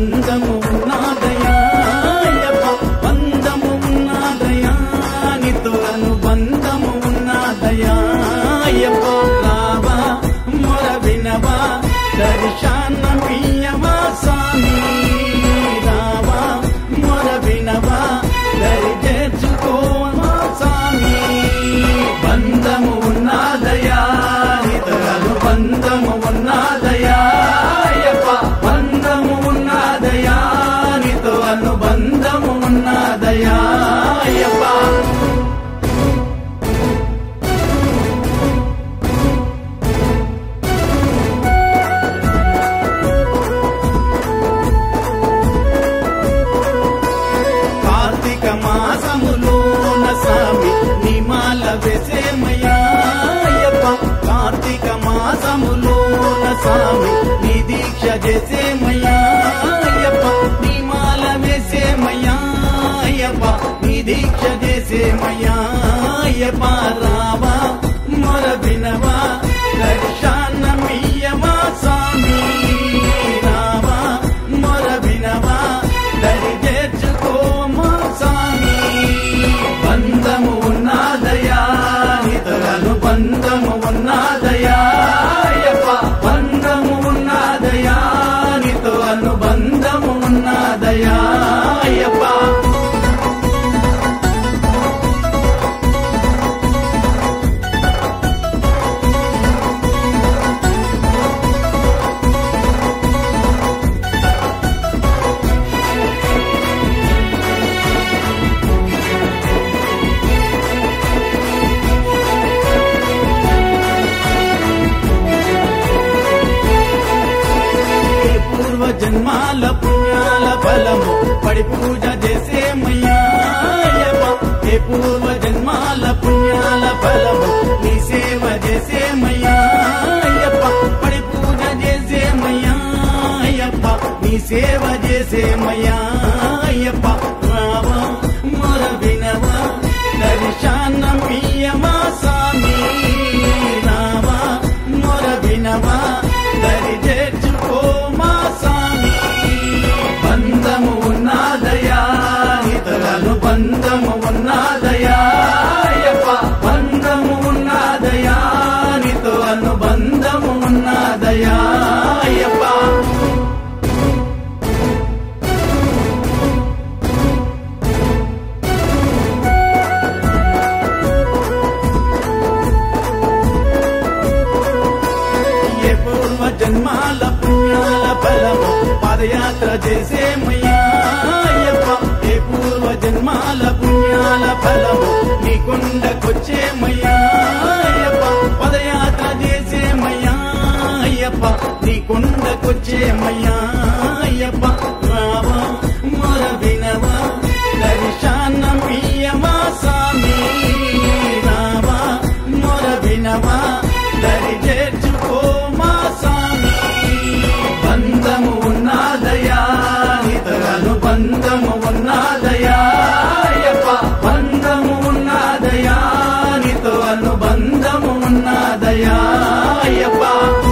బంధము ఉన్నదయా అయ్యప్ప బంధము ఉన్నదయా నీతో అనుబంధము ఉన్నదయా అయ్యప్ప రావా మొర వినవా దర్శనమియ్యవా స్వామి రావా మొర వినవా దరి చేర్చుకోవా స్వామి బంధము ఉన్నదయా నీతో అనుబంధము ఉన్నదయా అయ్యప్ప బంధము ఉన్నదయా నీతో అనుబంధము ఉన్నదయా అయ్యప్ప కార్తీక మాసములోన స్వామి నిమాల వెసేమయ్యా అయ్యప్ప కార్తీక మాసములోన స్వామి నీ దీక్ష చేసేమయ్యా అయ్యప్ప నిమాల వేసేమయ్యా అయ్యప్ప నీ దీక్ష చేసేమయ్యా అయ్యప్ప రావా మొర వినవా దర్శనమియ్యవా స్వామి రావా మొర వినవా దరి చేర్చుకోమా స్వామి బంధము ఉన్నదయా ఇతరులు బంధము ఉన్నదయా అయ్యప్ప బంధము ఉన్నదయా నీతో అనుబంధము ఉన్నదయా అయ్యప్ప ఏ పూర్వ జన్మాల పుణ్యాల ఫలము పడి పూజ చేసేమయ్యా అయ్యప్ప. ఏ పూర్వ జన్మాల పుణ్యాల ఫలము నీ సేవ చేసేమయ్యా అయ్యప్ప పడి పూజ చేసేమయ్యా అయ్యప్ప నీ సేవ చేసేమయ్యా అయ్యప్ప రావా మొర వినవా దర్శనమియ్యమా స్వామి రావా మొర వినవా దరి చేర్చుకోమా స్వామి బంధము ఉన్నదయా ఇతరులు బంధము ఉన్నదయా అయ్యప్ప బంధము ఉన్నదయా నీతో అనుబంధము ఉన్నదయా అయ్యప్ప ఏ పూర్వ జన్మాల పుణ్యాల ఫలము పాదయాత్ర చేసేమయ్యా అయ్యప్ప ఏ పూర్వ జన్మాల పుణ్యాల ఫలము నీ కొండకొచ్చేమయ్యా అయ్యప్ప పదయాత్ర చేసేమయ్యా అయ్యప్ప నీ కొండకొచ్చేమయ్యా అయ్యప్ప రావా మొర వినవా దర్శనమియ్యవా స్వామి రావా మొర వినవా దరి చేర్చుకోమా స్వామి బంధము ఉన్నదయా ఇతరులు బంధము ఉన్నదయా అయ్యప్ప బంధము ఉన్నదయా నీతో అనుబంధము ఉన్నదయా అయ్యప్ప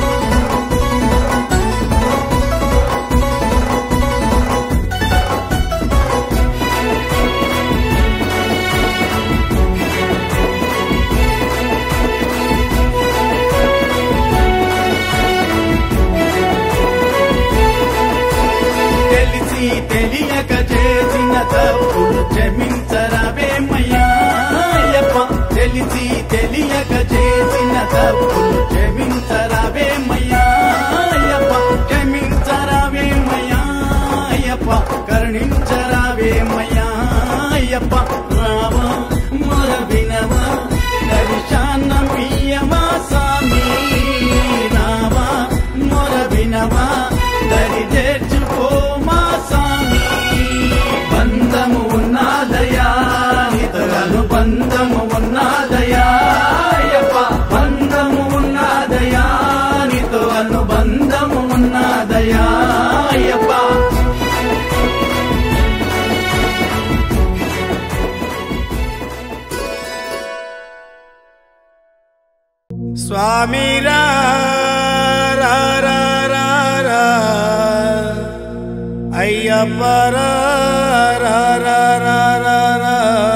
తెలిసి తెలియక చేసిన తప్పులు క్షమించరవేమయ్యా అయ్యప్ప తెలిసి తెలియక చేసిన తప్పులు క్షమించరవేమయ్యా అయ్యప్ప క్షమించరవేమయ్యా అయ్యప్ప కరుణించరవేమయ్యా అయ్యప్ప రావా మొర వినవా దర్శనమియ్యవా స్వామి రావా మొర వినవా దరి చేర్చుకోమా స్వామి బంధము ఉన్నదయా ఇతరులు బంధము ఉన్నదయా అయ్యప్ప బంధము ఉన్నదయా నీతో అనుబంధము ఉన్నదయా అయ్యప్ప స్వామి రా రా రా రా రా. అయ్యప్ప రా, రా, రా, రా, రా, రా.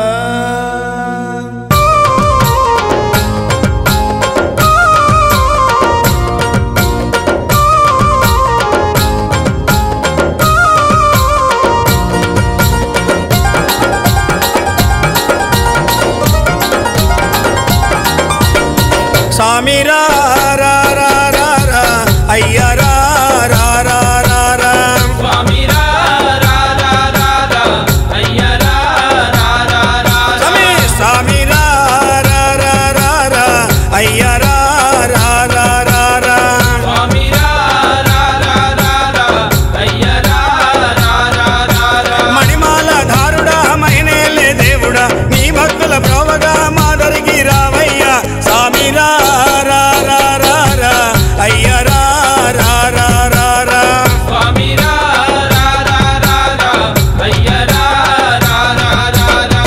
స్వామి రా రా రా రా రా అయ్య రా రా రా రా రా స్వామి రా రా రా రా రా అయ్య రా రా రా రా స్వామి స్వామి రా రా రా రా రా అయ్య రా రా రా రా రా స్వామి రా రా రా రా రా అయ్య రా రా రా రా రా మణిమాల ధారుడా మైనేలే దేవుడా నీ భక్తుల ప్రోవగా మాదరికి రావయ్యా స్వామి రా రా రా రా రా అయ్య రా రా రా రా రా స్వామి రా రా రా రా రా అయ్య రా రా రా రా రా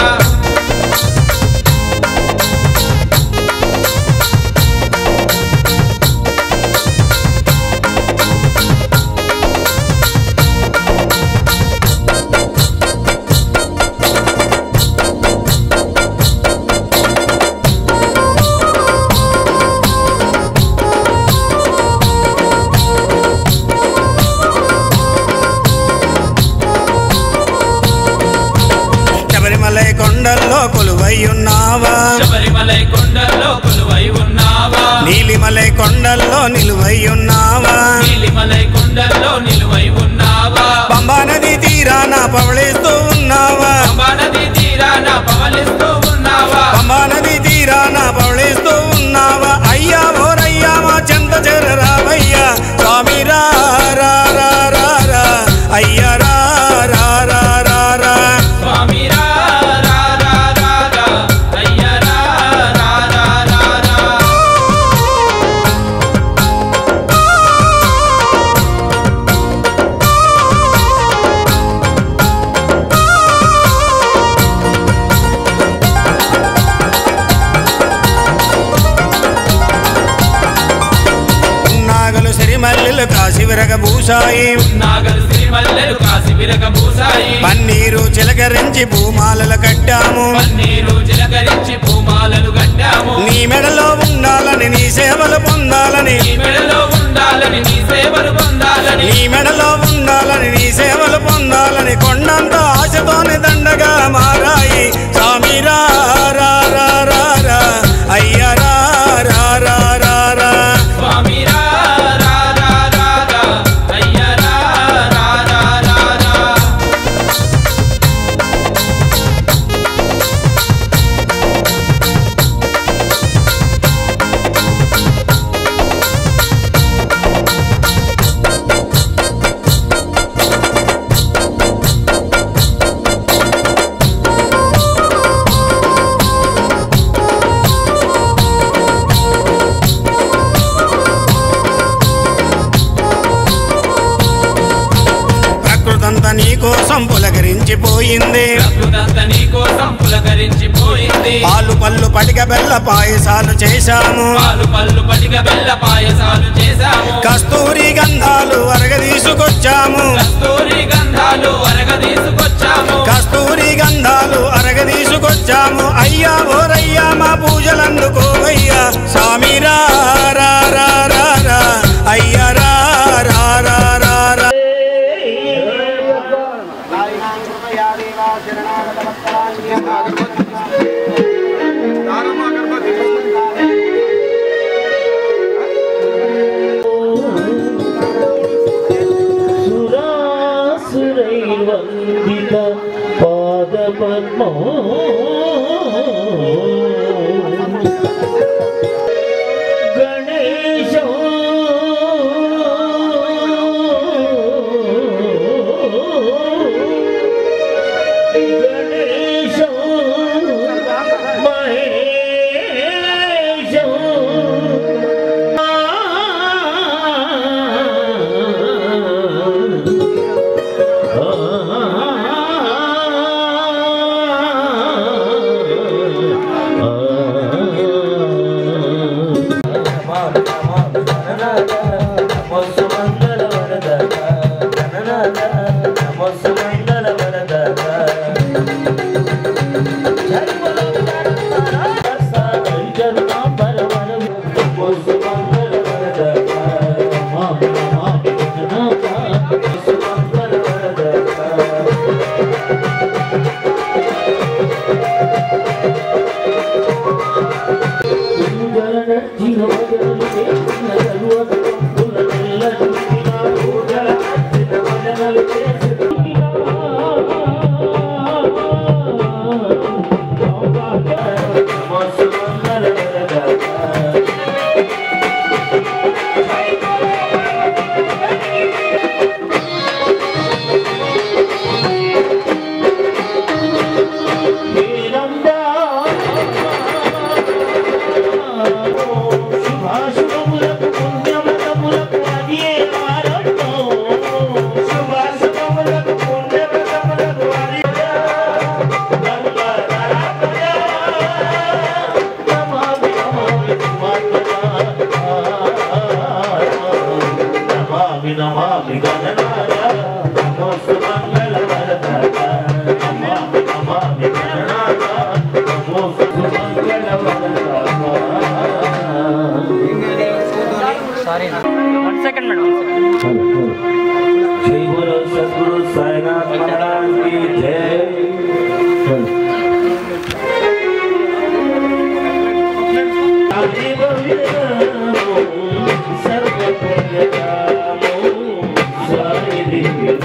శబరిమలై కొండల్లో కొలువై ఉన్నావా శబరిమలై కొండల్లో కొలువై ఉన్నావా నీలిమలై కొండల్లో నిలువై ఉన్నావా నీలిమలై కొండల్లో నిలువై ఉన్నావా పంబా నది తీరాన పవళిస్తూ ఉన్నావా పంబా నది తీరాన పవలిస్తూ ఉన్నావా పంబా నది తీరాన పవళిస్తూ ఉన్నావా అయ్యా ఓరయ్యా మా చెంత చేరరావయ్యా స్వామి రా రా రా రా రా అయ్యా రా రా రా రా రా స్వామి రా రా రా రా రా అయ్య రా రా రా రా రా నాగలు సిరిమల్లెలు కాశి విరగ భూషాయి నాగలు సిరిమల్లెలు కాసి విరగ పూసాయి పన్నీరు చిలకరించి భూమాలలు కట్టాము పన్నీరు చిలకరించి పూమాలలు కట్టాము నీ మెడలో ఉండాలని నీ సేవలు పొందాలని నీ మెడలో ఉండాలని నీ సేవలు పొందాలని నీ మెడలో ఉండాలని నీ సేవలు పొందాలని కొండంత ఆశతోని దండగా మారాయి స్వామి రా రా రా రా రా అయ్య రా రా రా రా రా స్వామి రా రా రా రా రా అయ్య రా రా రా రా రా ప్రకృతంతా నీ కోసం పులకరించిపోయింది ప్రకృతంతా నీ కోసం పులకరించిపోయింది పాలు పళ్ళు పటిక బెల్ల పాయసాలు చేశాము పాలు పళ్ళు పటిక బెల్ల పాయసాలు చేశాము కస్తూరి గంధాలు అరగదీసుకొచ్చాము కస్తూరి గంధాలు అరగ తీసుకొచ్చాము కస్తూరి గంధాలు అరగదీసుకొచ్చాము అయ్యా ఓరయ్యా మా పూజలందుకోవయ్యా స్వామి రా రా రా రా రా అయ్యా రా రా రా రా రా సురాసురైవందిత పాదపద్మో గణేశో గణేశో మహేశో ఆ నమస్సు మంగళ వరదాత శుభాశుభములకు పుణ్యమతములకు అది శుభాశుభములకు పుణ్యమతములకు అది నమామి నమామి నమామి నమామి గణనాయ నమోస్తు మంగళ వరదాయ నమామి నమామి గణనాయ నమోస్తు మంగళ వరదాయ one second madam one second जय बोलो सदगुरु साईनाथ महाराज की जय आदि भव्यनामो सर्व पुण्यकामो स्वामी दिव्य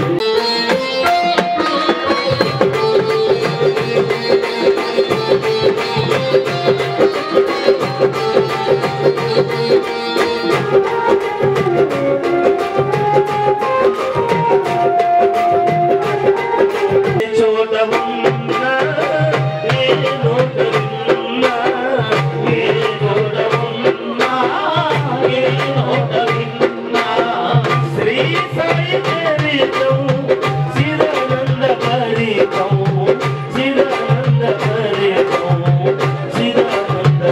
చోట ఉన్న ఏ లోట ఉన్న ఏ చోట ఉన్న ఏ లోట విన్న శ్రీ సాయి చరితం చిదానంద పరితం చిదానంద పరితం చిదానంద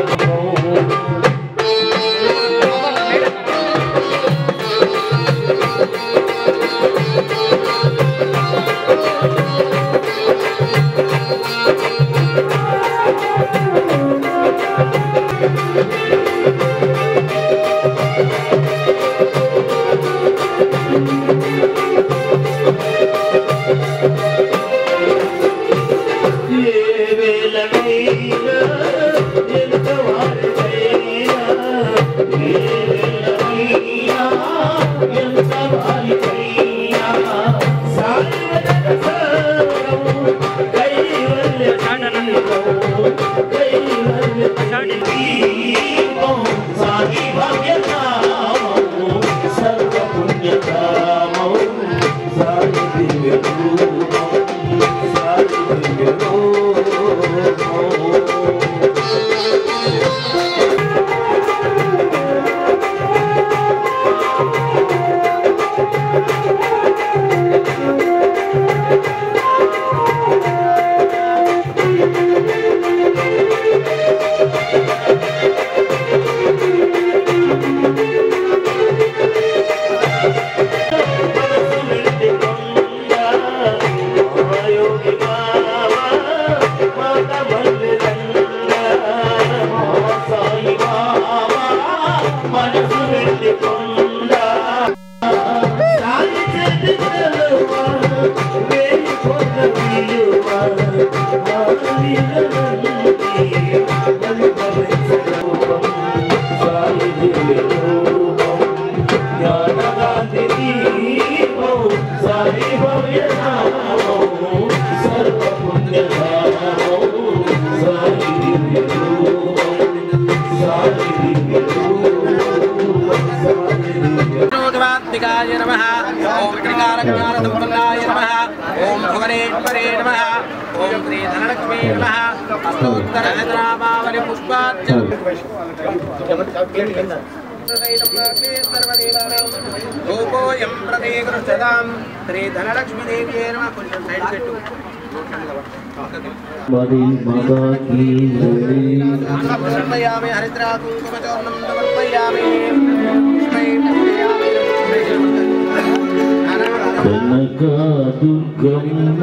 ఏ వేళనైనా ఎంత వారికైనా ఏ వేళనైనా ఎంత వారికైనా సాయవదన సారం కైవల్య దీపం కైవల్య దీపం సాగి భాగ్యనామం సర్వ పుణ్యకామం సాగి దివ్య రూపం సాగి దివ్య రూపం వినోదవాత్మికాయ నమ ఓం వికటారజ్ఞానసంపన్నాయ నమ ఓం భువనేశ్వరే నమ ఓం శ్రీ ధనలక్ష్మీ నమ అష్టోత్తర శతనామావళి పుష్పార్చన రూపోయం ప్రతీకృష్టదాం శ్రీ ధనలక్ష్మీదేవ్యే నమ కొంచెం సైడ్ పెట్టు బడి మగాకి సమర్పయామి హరిద్రా కుంకుమచూర్ణం సమర్పయామి పుష్పై పూజయామి. కనక దుర్గమ్మ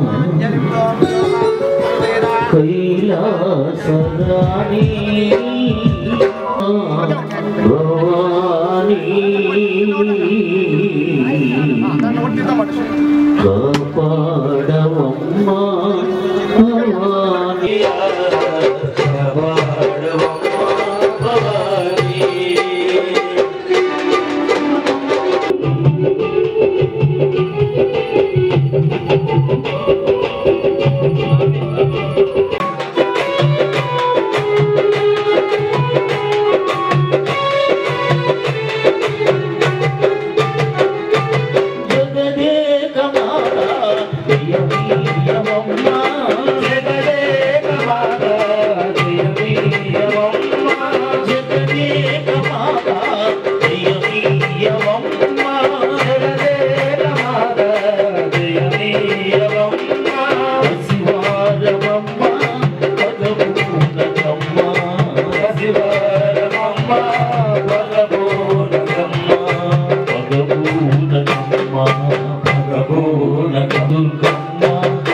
కైలాసరాణి భవానీ కాపాడవమ్మా భవానీ కాపాడవమ్మా భవానీ జగదేక మాత ప్రియమీయమమ్మ జగదేక మాత ప్రియమీయమమ్మ జగదేక మాత ప్రియమీయమమ్మ జగదేక మాత ప్రియమీయమమ్మ శివారమమ్మ పదపూర్ణకమ్మ శివారమమ్మ పదపూర్ణకమ్మ భగభూనకమ్మ భగభూనక దుర్గమ్మ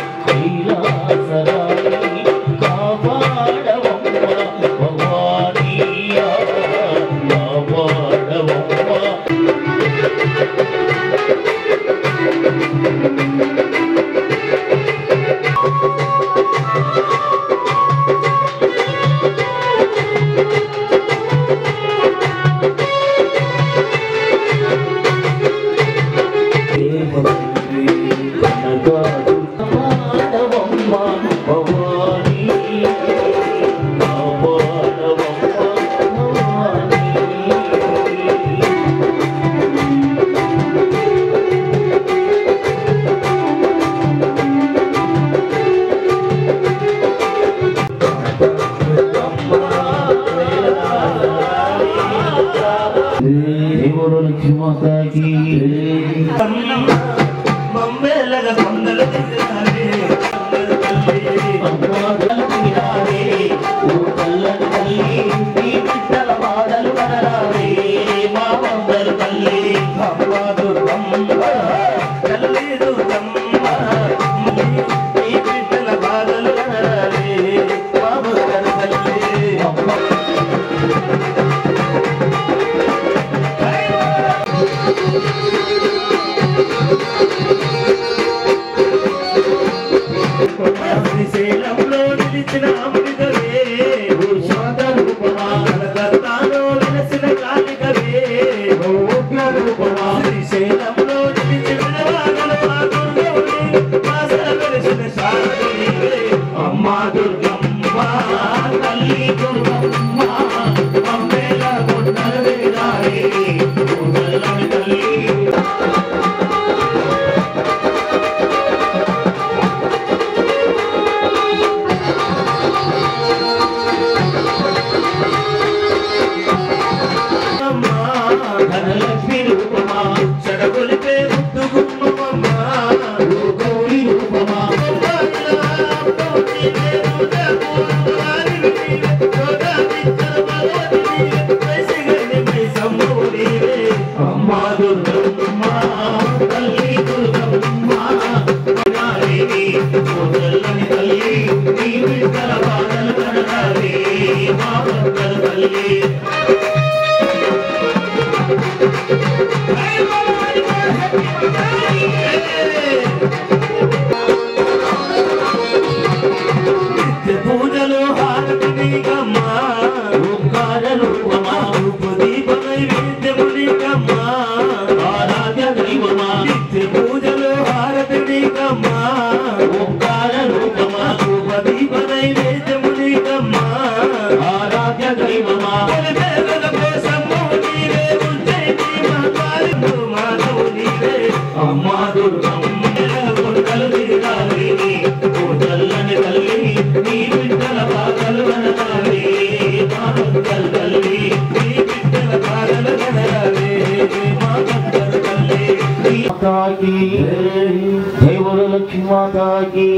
కైలాసరాణి కాపాడవమ్మ భవానీయా కాపాడవమ్మ దేవుడు లక్ష్మీమాతాకి మమ్మెల్లగా కొండలు తిరిగారే అమ్మ దుర్గమ్మ తల్లి దుర్గమ్మ ఈ బిడ్డల బాధలు కనరాలే బాబు తల్లి శ్రీశైలంలో నిలిచిన అమృతవే భూషాద రూపమా కలకత్తాలో వెలసిన కాళికవే భౌగ్య రూపమా శ్రీశైలంలో నిలిచిన దుర్గవుని వాసన వెలసిన శారదీవే అమ్మా దుర్గమ్మ తల్లి దుర్గమ్మ అమ్మేల కొండల వేదారే తల్లి తల్లి అమ్మా ధనలక్ష్మి రూపమా చెడగొలిపే ముద్దు గుమ్మమ్మా రూపౌరి రూపమా అమ్మా దుర్గమ్మ తల్లి దుర్గమ్మ నారిని తల్లి తల్లి నీ బిడ్డల బాధలు కడగాలి మా భక్తుల తల్లి నిత్య పూజలో హారతి నీకమ్మా ఓంకార రూపమా రూప దీప నైవేద్యము నీకమ్మా ఆరాధ్య దైవమా నిత్య పూజలో హారతి నీకమ్మా ఓంకార రూపమా రూప దీప నైవేద్యము నీకమ్మా ఆరాధ్య దైవమా దేవత కోసము నీవే ఉజ్జయిని మాతారిను మాధవు నీవే అమ్మా దుర్గమ్మ కొండలు తిరగాలి ఓ తల్లని తల్లి నీ బిడ్డల బాధలు కనగాలి మా భక్తల తల్లి నీ బిడ్డల బాధలు కనగాలి మా భక్తల తల్లి నీ మాతాకి దేవుడు లక్ష్మీమాతాకి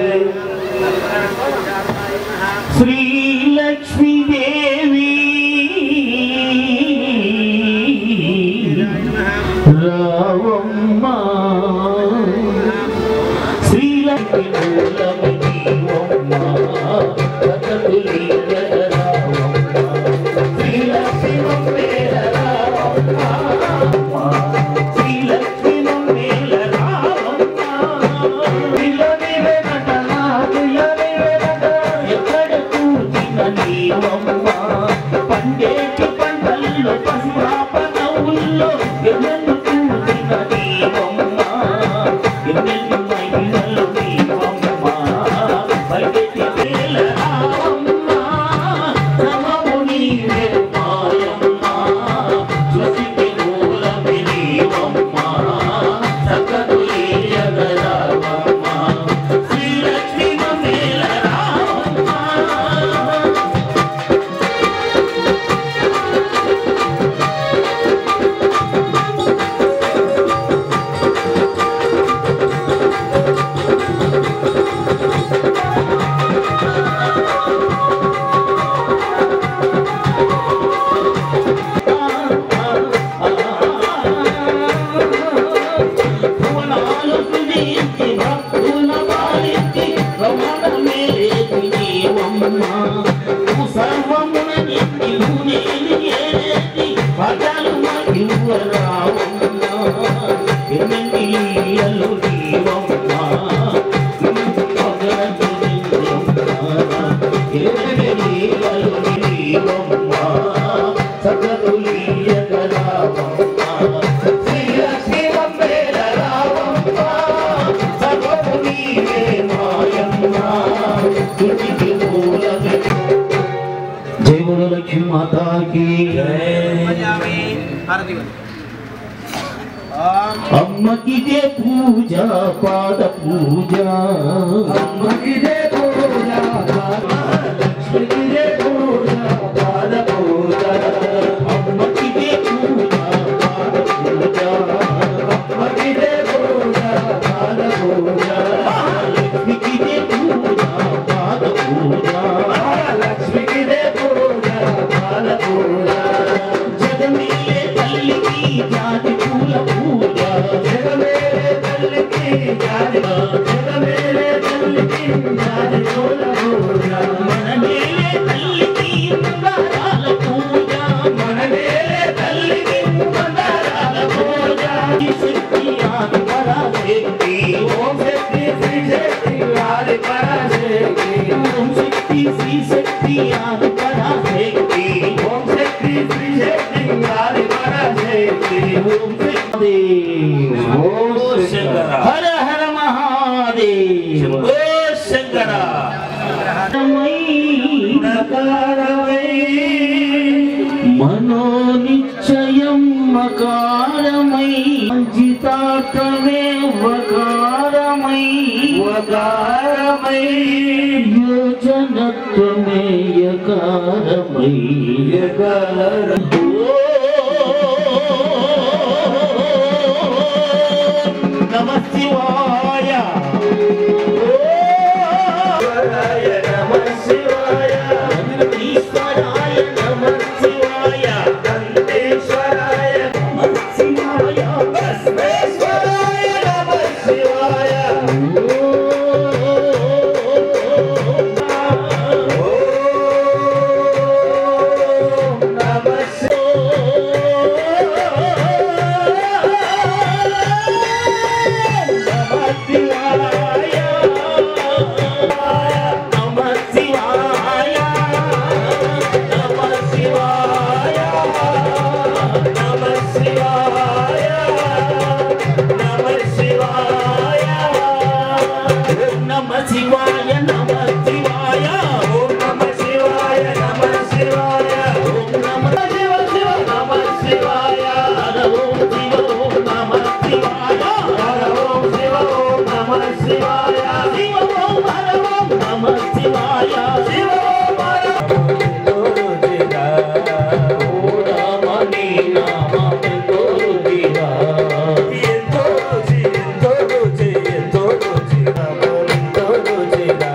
శ్రీ లక్ష్మీదేవి రావమ్మ की అమ్మకిదే పూజ పాద పూజ అమ్మకిదే పూజ లక్ష్మికిదే పూజ పాద పూజ అమ్మకిదే పూజ పాద పూజ అమ్మకిదే పూజ పాద పూజ లక్ష్మికిదే పూజ పాద పూజ లక్ష్మికిదే పూజ పాద పూజ జగమేలే తల్లికి జాతి పూల పూజ జగమేలే తల్లికి జాతి జగమేలే తల్లికి జాతి పూల పూజ మనమేలే తల్లికి మందారాల పూజ మనమేలే తల్లికి మందారాల పూజ ఈ శక్తి ఆది పరాశక్తి ఓం శక్తి శ్రీ శక్తి ఆది పరాశక్తి ఓం శక్తి శ్రీ శక్తి ఆది పరాశక్తి ఓం శక్తి శ్రీ శక్తి ఆది పరాశక్తి ఓం శక్తి ఓం శంకర హర హర మహాదేవ్ ఓ శంకర మనోనిశ్చయం మకారమై జితార్థమే వకారమై వకారమై యోజనత్వమే యకారమై నమ శివాయ నమ శివాయ ఈశ్వరాయ నమ శివాయ నందేశ్వరాయ నమ శివాయ బస్వేశ్వరాయ నమ శివాయ నమ శివాయ నమ శివాయ ఓం నమ శివాయ నమ శివాయ ఓం నమ శివ శివ నమ శివాయ హర ఓం శివ ఓం నమ శివాయ హర ఓం శివ ఓం నమ శివాయ శివ ఓం హర ఓం నమ శివాయ శివ ఓం హర ఓ రామ నీ నామమే తోరుదిరా ఎంతో రుచి ఎంతో రుచి ఎంతో రుచి రామ ఎంతో రుచి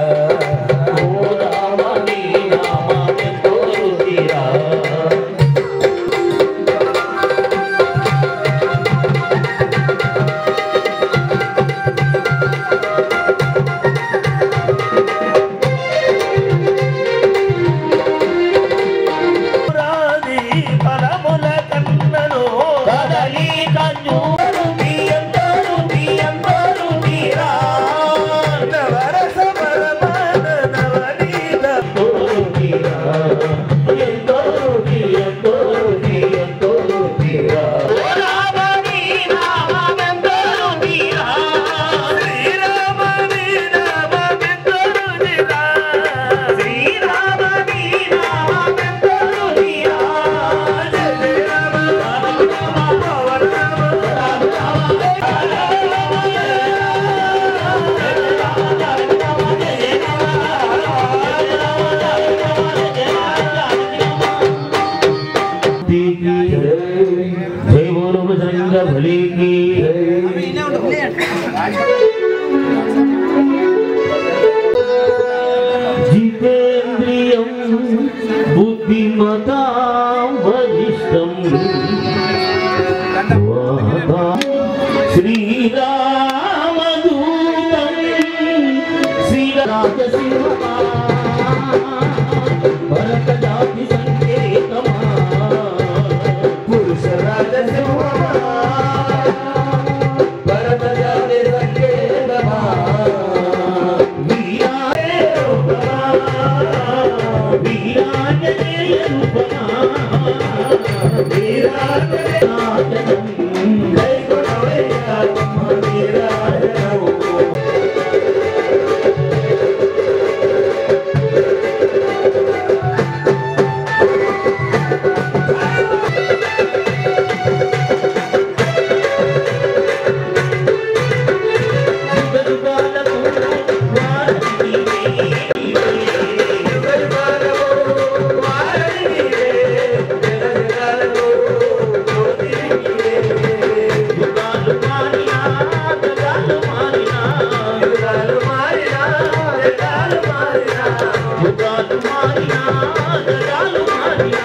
యుగాలు మారినా జగాలు మారినా యుగాలు మారినా జగాలు మారినా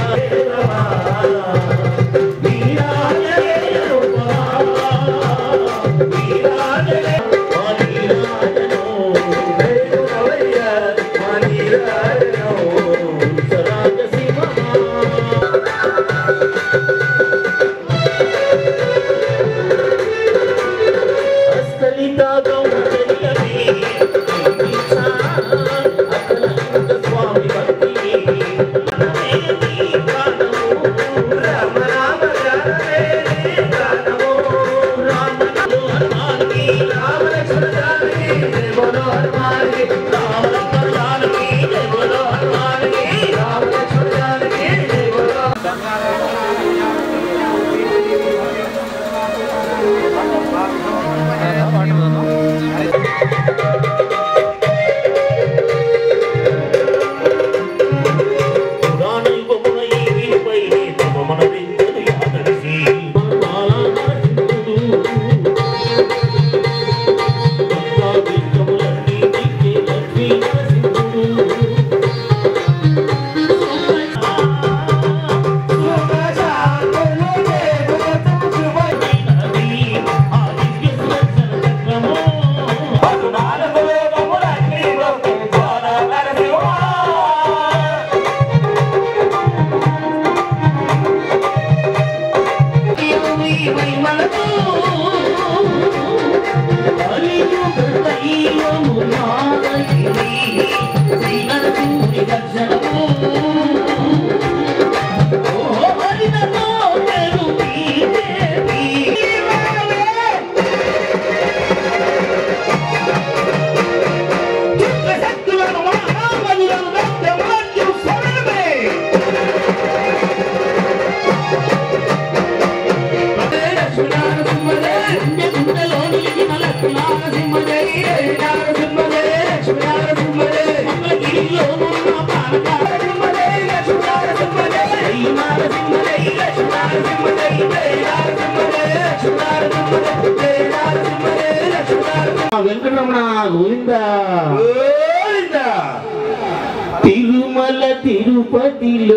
వీరాజనే రూపా వీరాజనే వాణిరాజనో వేణువయ్య వాణిరాజనో సరాజసీమమా హస్తలిత గౌరవీ అఖిలాంత స్వామి భక్తి రామ రామ రామే ప్రాణమో రామ హనుమానికి రామ లక్ష్మణ జానకి జయ బోలో హనుమానికి రామ లక్ష్మణ జానకి జయ బోలో హనుమానికి రామ లక్ష్మణ జానకి జయ బోలో పురాణ యుగమున ఈ వీరిపై తమ మన విందులు యాదరిసి విగ్రములన్నీ నీకే లక్ష్మీ నరసింహుడు వెంకటరమణ గోవిందా తిరుమల తిరుపతిలో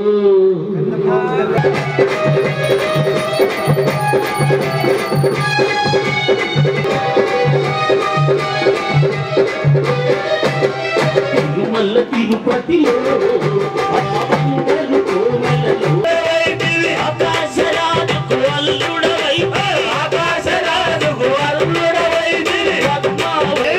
తిరుమల తిరుపతిలో ఆనందలు కోవెలలో ఆకాశరాజుకు అల్లుడవై ఆకాశరాజుకు అల్లుడవై పద్మావతి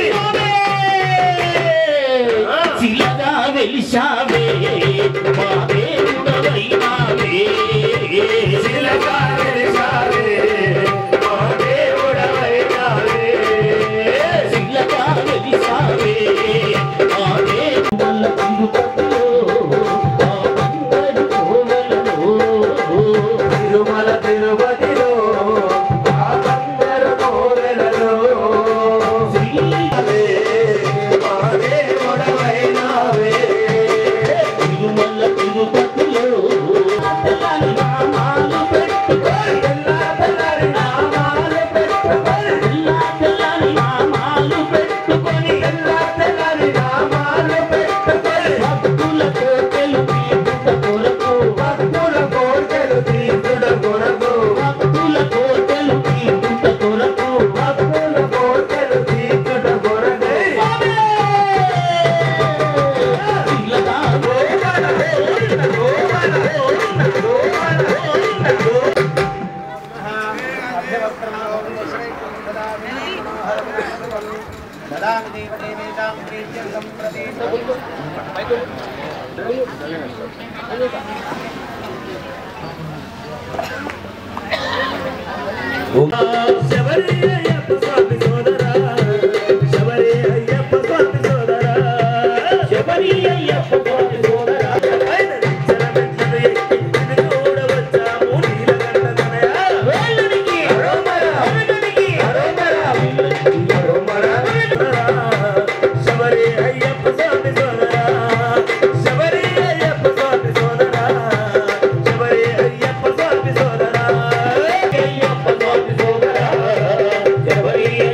శిలగా వెలిశావే మా దేవుడవైనావే శిలగా వెలిశావే మా దేవుడవైనావే శిలగా వెలిశావే మా దేవుల తిరుపతిలో ఆ బంగారు కోవెలలో తిరుమల తిరుపతిలో ఆ బంగారు కోవెలలో శ్రీహరే మా దేవుడవైనావే తిరుమల తిరుపతిలో తెల్లని నామాలు పెట్టుకొని తెల్ల తెల్లని నామాలు పెట్టుకొని తెల్ల తెల్లని నామాలు పెట్టుకొని తెల్ల తెల్లని నామాలు పెట్టుకొని భక్తుల కోటెలు తీర్చుట కొరకు భక్తుల కోటెలు తీర్చుట కొరకు భక్తుల కోటెలు తీర్చుట కొరకు భక్తుల కోటెలు తీర్చుట కొరకు ఇలాగా గోవన గోవన గోవన గోవన గోవన గోవన శబరి అయ్యప్ప స్వామి సోదరా శబరి అయ్యప్ప స్వామి సోదరా శబరి అయ్యప్ప స్వామి సోదరా శరమెచ్చలు ఎక్కి నిన్ను చూడవచ్చాము నీలకంఠ తనయ. వేలునికి అరోమర, వేలునికి అరోమర, వేలునికి అరోమర. శబరి అయ్యప్ప స్వామి సోదరా శబరి అయ్యప్ప స్వామి సోదరా శబరి అయ్యప్ప స్వామి సోదరా అయ్యప్ప స్వామి సోదరా శబరి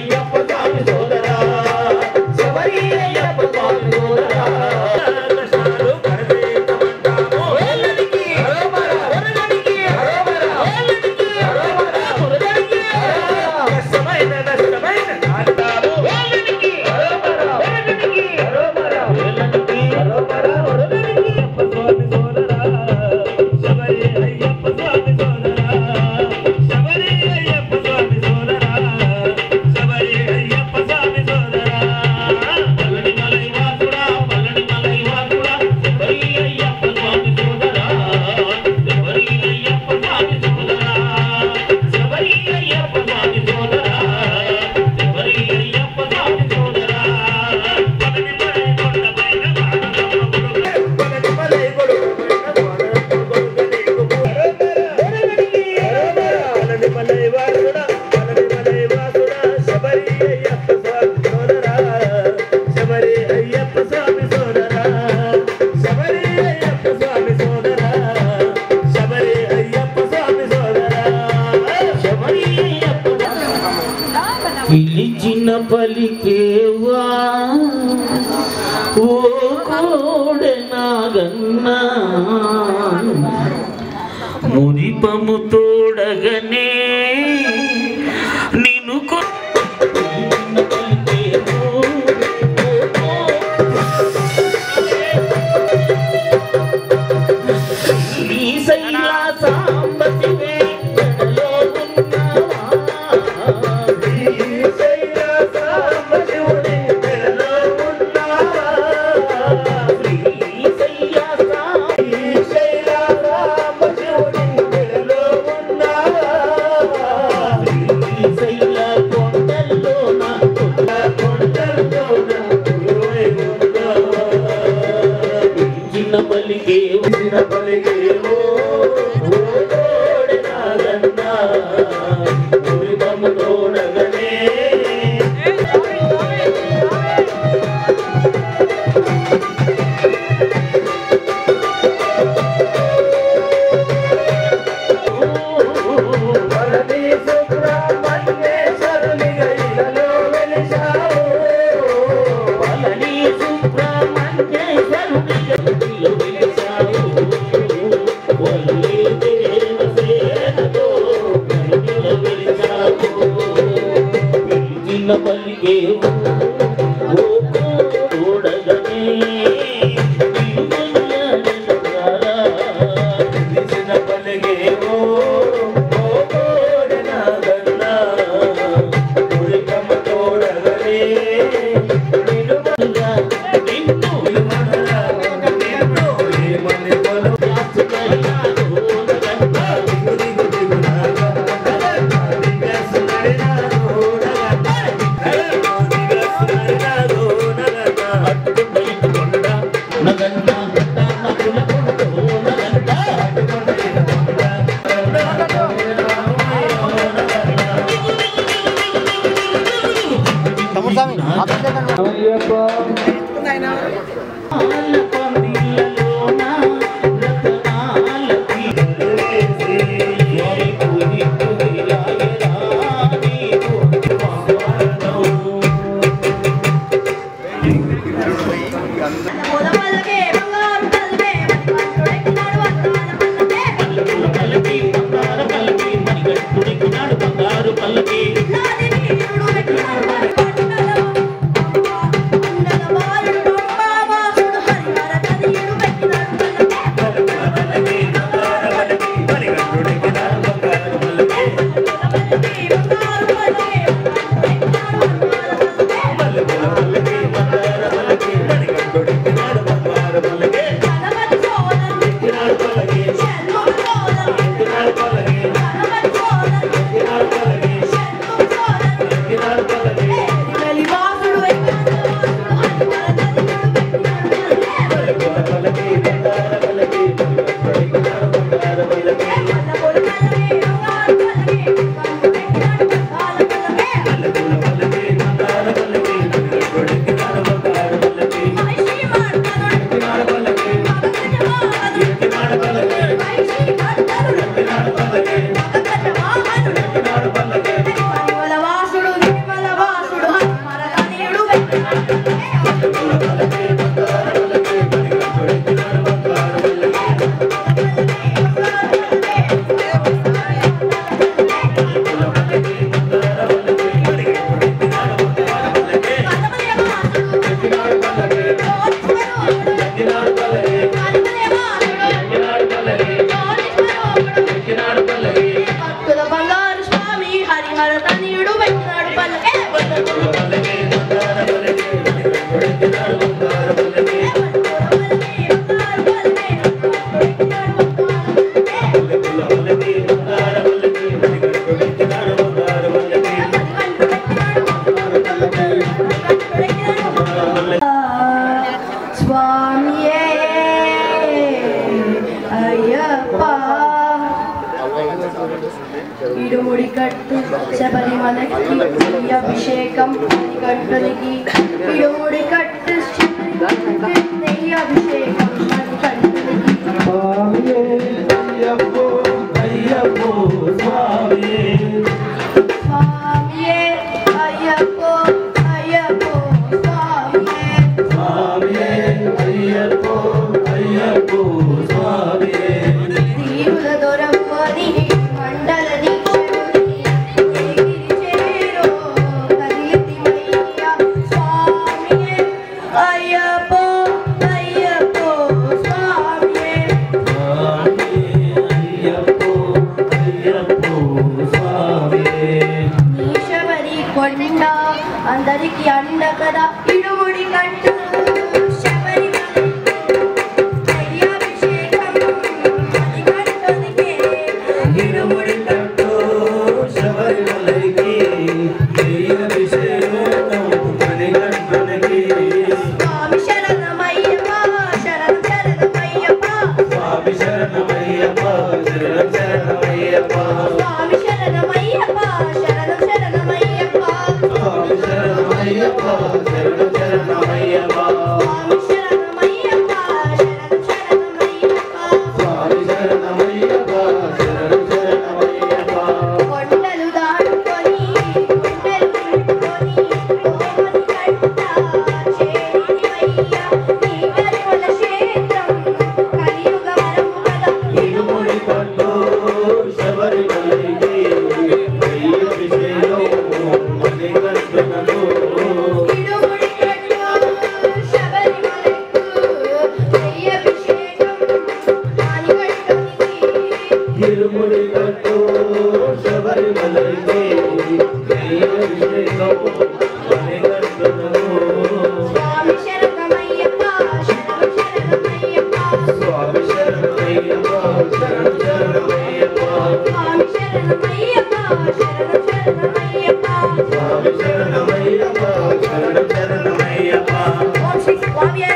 దేవా ఓ కోడె నాగన్నా మురిపము తోడగనే నిన్ను కొ- శ్రీశైల సాంబ శివే జడలో ఉన్నావా? శ్రీశైల సాంబ శ్రీశైల కొండల్లోన చిన్న పలికే పళని సుబ్రహ్మణ్యేశ్వరుడిలో వెలిసావు. వల్లే దేవసేనతో కరుణిలో వెలిసావు. పిలిచిన పలికేవు ఓ కోడగనే నిన్నుయ్యాలెనుగారా. నిన్ను పల్లకే బంగారు పల్లకే మణికంఠుడెక్కినాడు వందనాల పల్లకే నాది నీరుడు ఎక్కినాడు మణికంఠుడలో. అందల బాలుడు డొంబావాసుడు హరిహర తనయుడు ఎక్కినాడు పల్లకే. పల్లకే బంగారు పల్లకే ఎక్కినాడు వందనాల పల్లకే. గణపతి సోదరుడు షణ్ముఖ సోదరుడు గణపతి సోదరుడు షణ్ముఖ సోదరుడు వెలివాసుడు ఎక్కినాడు హరిహర తనయుడు ఎక్కినాడు వాసుడు నిర్మల వాసుడు హనుమల తనయుడు భక్తుల బంగారు స్వామి హరిహర తనయుడు పెట్టినాడు పల్లకే స్వామియే అయ్యప్ప ఇడుముడి కట్టు శబరిమలకి ఈ అభిషేకం మణికంఠునికి ఇడుముడి కట్టు శబరిమలకి నెయ్యి అభిషేకం మణికంఠునికి స్వామియే అయ్యప్ప అయ్యప్ప కదా ఇడుముడి కట్టు శబరిమల అయ్యాభిషేకం మణికంఠునికే ఇరుముడి కట్టు శబరిమలైకి అభిషేకం మణికంఠునికి స్వామి శరణమయ్యప్ప శరణం శరణమయ్యప్ప స్వామి శరణమయ్యప్ప శరణం శరణమయ్యప్ప స్వామి శరణమయ్యప్ప శరణం శరణమయ్యప్ప స్వామి శరణమయ్యప్ప శరణం శరణమయ్యప్ప స్వామి శరణమయ్యప్ప శరణం శరణమయ్యప్ప స్వామి శరణమయ్యప్ప శరణం శరణమయ్యప్ప కొండలు దాటుకొని కొండలు దాటుకొని కోమలి కట్ట చేరినవయ్యా నీ కరిమల క్షేత్రం కలియుగ వరము కదా ఇరుముడి పట్టు శబరిమలైకి అభిషేకం మణికంఠునకు ఇడుముడి కట్టు శబరిమలకు అయ్యభిషేకం మానికంఠునికి ఇరుముడి కట్టు శబరిమలైకి అభిషేకం మణికంఠునకు స్వామి శరణమయ్యప్ప శరణం శరణమయ్యప్ప స్వామి శరణమయ్యప్ప శరణం శరణమయ్యప్ప స్వామి శరణమయ్యప్ప శరణం శరణమయ్యప్ప స్వామి శరణమయ్యప్ప శరణం శరణమయ్యప్ప ఓం శ్రీ స్వామియే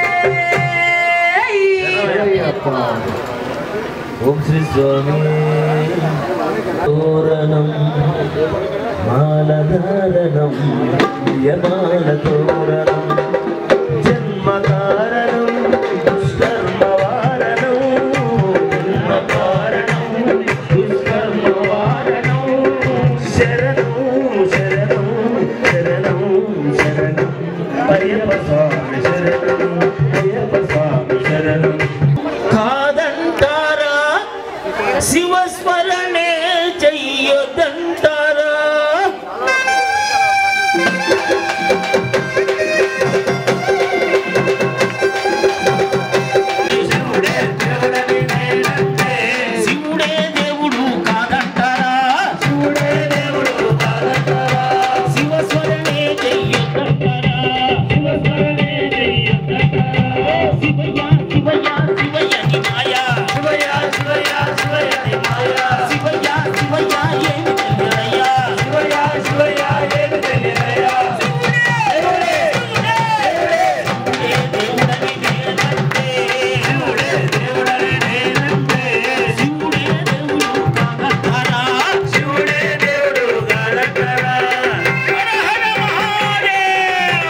ఓం శ్రీ స్వామి తోరణం మాలధారణం యమాల తోరణం జన్మ కారణం దుష్కర్మ వారణం జన్మ కారణం దుష్కర్మ వారణం శరణం శరణం శరణం శరణం అయ్యప్ప స్వామి శరణం అయ్యప్ప స్వామి శరణం కాదంటారా శివస్మరణే చెయ్యొద్దంటారా శివుడే దేవుడు కాదంటారా శివుడే దేవుడు కాదంటారా శివస్మరణే చెయ్యొద్దంటారా శివస్మరణే చెయ్యొద్దంటారా శివయ్య శివయ్య శివయ్య ని మాయా శివయ్య శివయ్య శివయ్య ని మాయా శివయ్య శివయ్య ఏమి తెలియదయ్యా శివయ్య శివయ్య ఏమి తెలియదయ్యా శివుడే శివుడే దేవుడని నేనంటే శివుడే దేవుడని నేనంటే శివుడే దేవుడు కాదంటారా శివుడే దేవుడు కాదంటారా హర హర మహాదేవ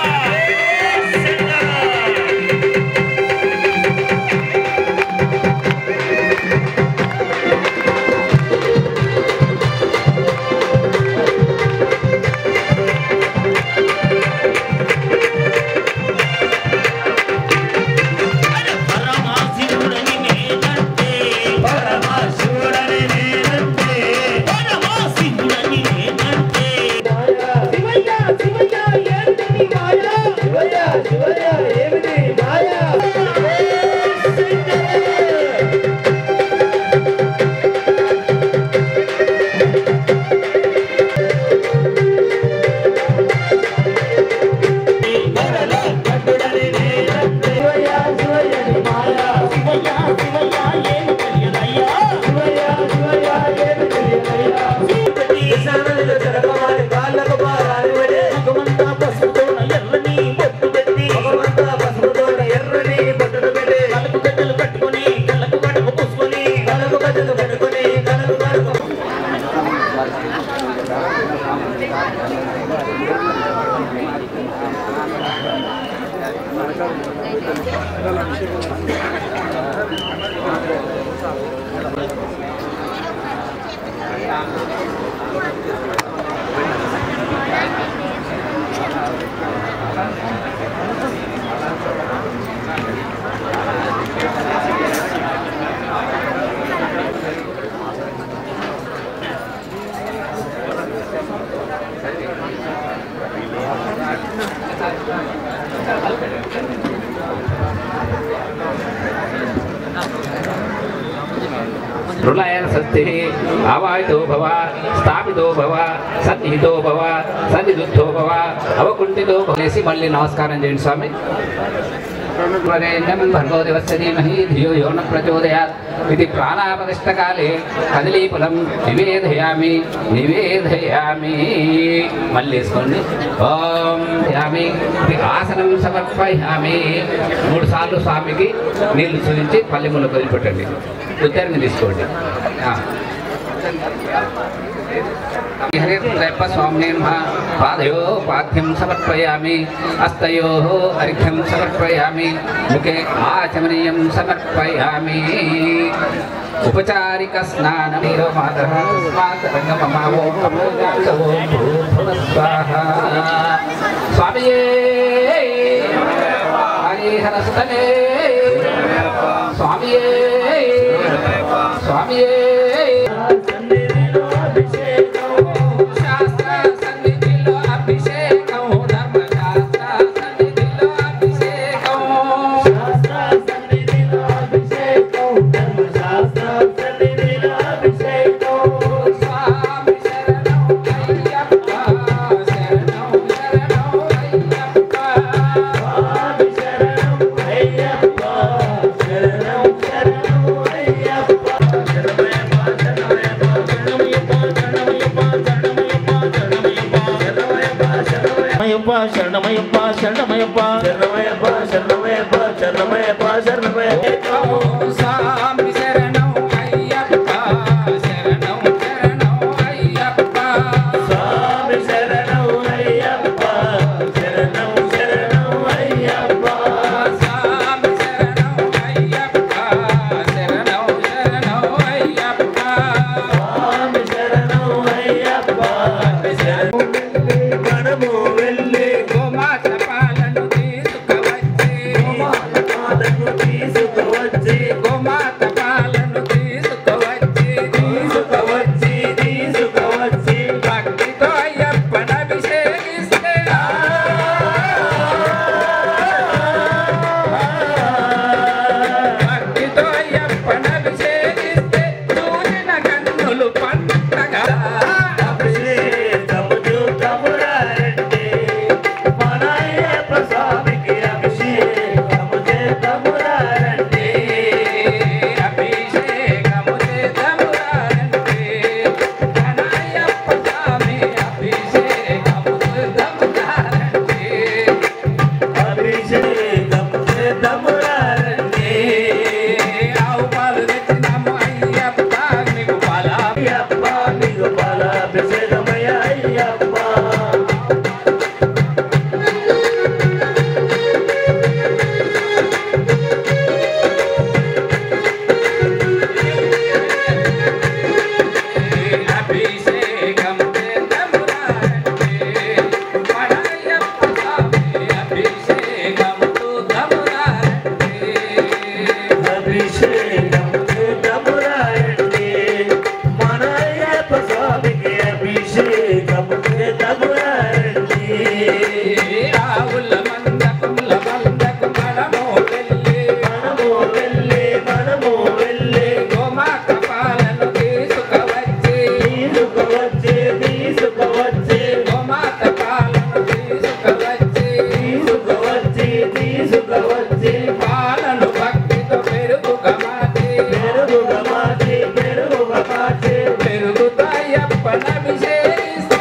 పరమాశివుడని నేనంటే పరమాశివుడని నేనంటే పరమాశివుడని నేనంటే శివయ్య శివయ్య ఏమిటి మాయ శివయ్య శివయ్య ఏమిటి మాయ రుణాయన స్వస్తి ఆవాహితో భవ స్థాపితో భవ సన్నిహితో భవ సన్నిధుద్ధో భవ అవకుంఠితో భవేసి మళ్ళీ నమస్కారం చేయండి స్వామి వరేణ్యం భర్గో దేవస్య ధీమహి ధియో యో న ప్రచోదయాత్ ఇది ప్రాణాపదిష్టకాలే కదలీఫలం నివేదయామి నివేదయామి మళ్ళీ వేసుకోండి ఓం యామి ఇది ఆసనం సమర్పయామి మూడు సార్లు స్వామికి నీళ్లు చూపించి పల్లెములు వదిలిపెట్టండి ఉత్తరాన్ని తీసుకోండి ఆ. హరిత్రయప్ప స్వామినే నమః పాదయో పాఠ్యం సమర్పయామి హస్తయో అర్ఘ్యం సమర్పయామి ముఖే ఆచమనీయం సమర్పయామి ఉపచారిక స్నానమీరో మాతః తస్మాత్ రంగమమావో కమలాసవో భూభువస్వాహ స్వామియే హరిహరస్తనే స్వామియే స్వామియే శాస్త్ర సన్నిధిలో అభిషేకం ధర్మశాస్త్ర సన్నిధిలో అభిషేకం స్వామి శరణం అయ్యప్ప శరణం శరణం అయ్యప్ప శరణమయ్యప్ప శరణమయ్యప్ప శరణమయ్యప్ప శరణమయ్యప్ప శరణమయ్యప్ప శరణమయ్యప్ప శరణమయ్యప్ప స్వామి శరణం అయ్యప్ప శరణం శరణం అయ్యప్ప స్వామి శరణం అయ్యప్ప శరణం శరణం అయ్యప్ప స్వామి శరణం అయ్యప్ప శరణం శరణం అయ్యప్ప స్వామి శరణం అయ్యప్ప శరణం మనము వెళ్ళి గోమాత పాలను తీసుకువచ్చి మాతను తీసుకువచ్చి గోమాత పాలను తీసుకువచ్చి తీసుకువచ్చి తీసుకువచ్చి భక్తితో అయ్యప్పను అభిషేకిస్తే భక్తితో అయ్యప్పను అభిషేకిస్తే చూసిన కన్నులు పంటగా అభిషేకము చూతమురారండి మన అయ్యప్ప స్వామికి అభిషేకము చేతమురారండి అభిషేకము చేద్దామురారండి. అనాయప్ప స్వామి అభిషేకము చేద్దామురారండి. అభిషేకము చేతమురారండి ఆవు పాలు తెచ్చినాము అయ్యప్ప నీకు పాలా అయ్యప్ప నీకు పాలాభిషేకమయ్య అయ్యప్ప అభిషేకము చేద్దామురారండి. అనాయప్ప స్వామి అభిషేకము చూద్దామురారండి. అభిషేకము చేతమురారండి మన అయ్యప్ప స్వామికి అభిషేకము చేతమురారండి ఆవుల మందకుల మందకు మనము వెళ్ళి మనము వెళ్ళి మనము వెళ్ళి గోమాత పాలను తీసుకువచ్చి తీసుకువచ్చి తీసుకువచ్చి గోమాత పాలను తీసుకువచ్చి తీసుకువచ్చి తీసుకువచ్చి పాలను భక్తితో పెరుగుగా మార్చి పెరుగుగా మార్చి పెరుగుగా మార్చి పెరుగుతాయప్పన అభిషేకిస్తే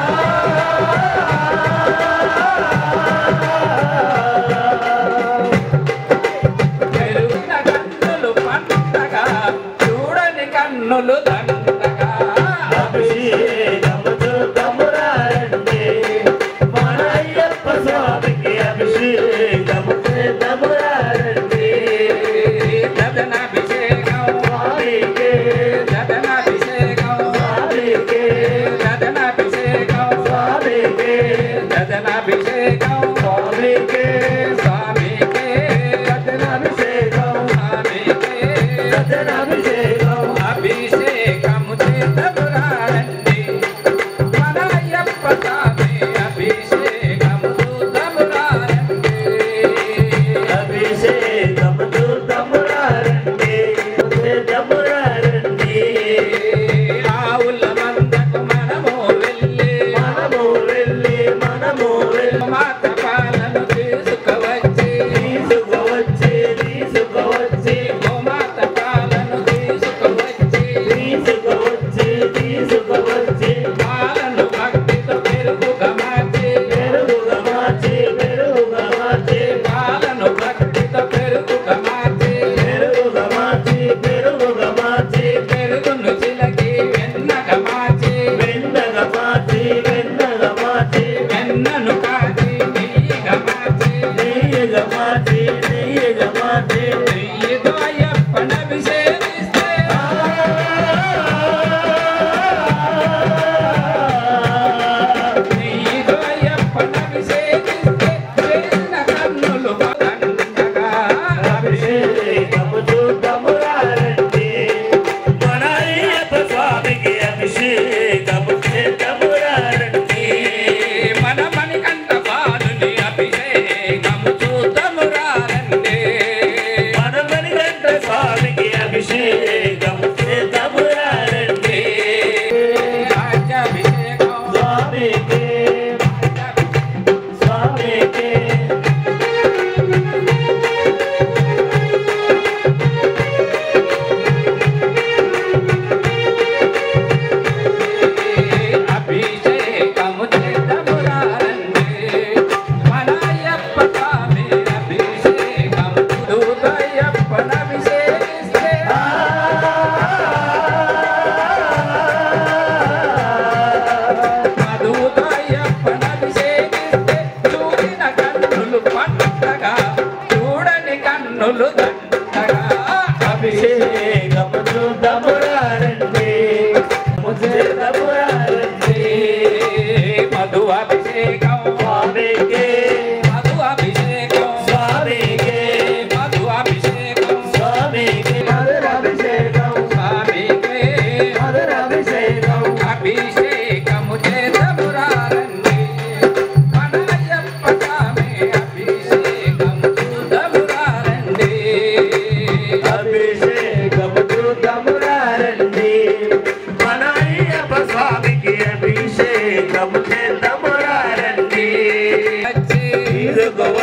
పెరుగున కన్నులు పంటగా చూడని కన్నులు దండగా అభిషేకము చూద్దామురారండి మన అయ్యప్ప స్వామికి అభిషేకము చేద్దామురారండి దదనాభిషేకం స్వామికి దదనాభిషేకం స్వామికి దదనాభిషేకం స్వామికి దదనాభిషేకం స్వామికి స్వామికే రత్నాభిషేకం స్వామికే రత్నాభిషేకం అభిషేకము చేతమురారండి మన అయ్యప్ప స్వామి అభిషేకము చూతమురారండి అభిషేకము చూద్దామురారండి చేద్దామురారండి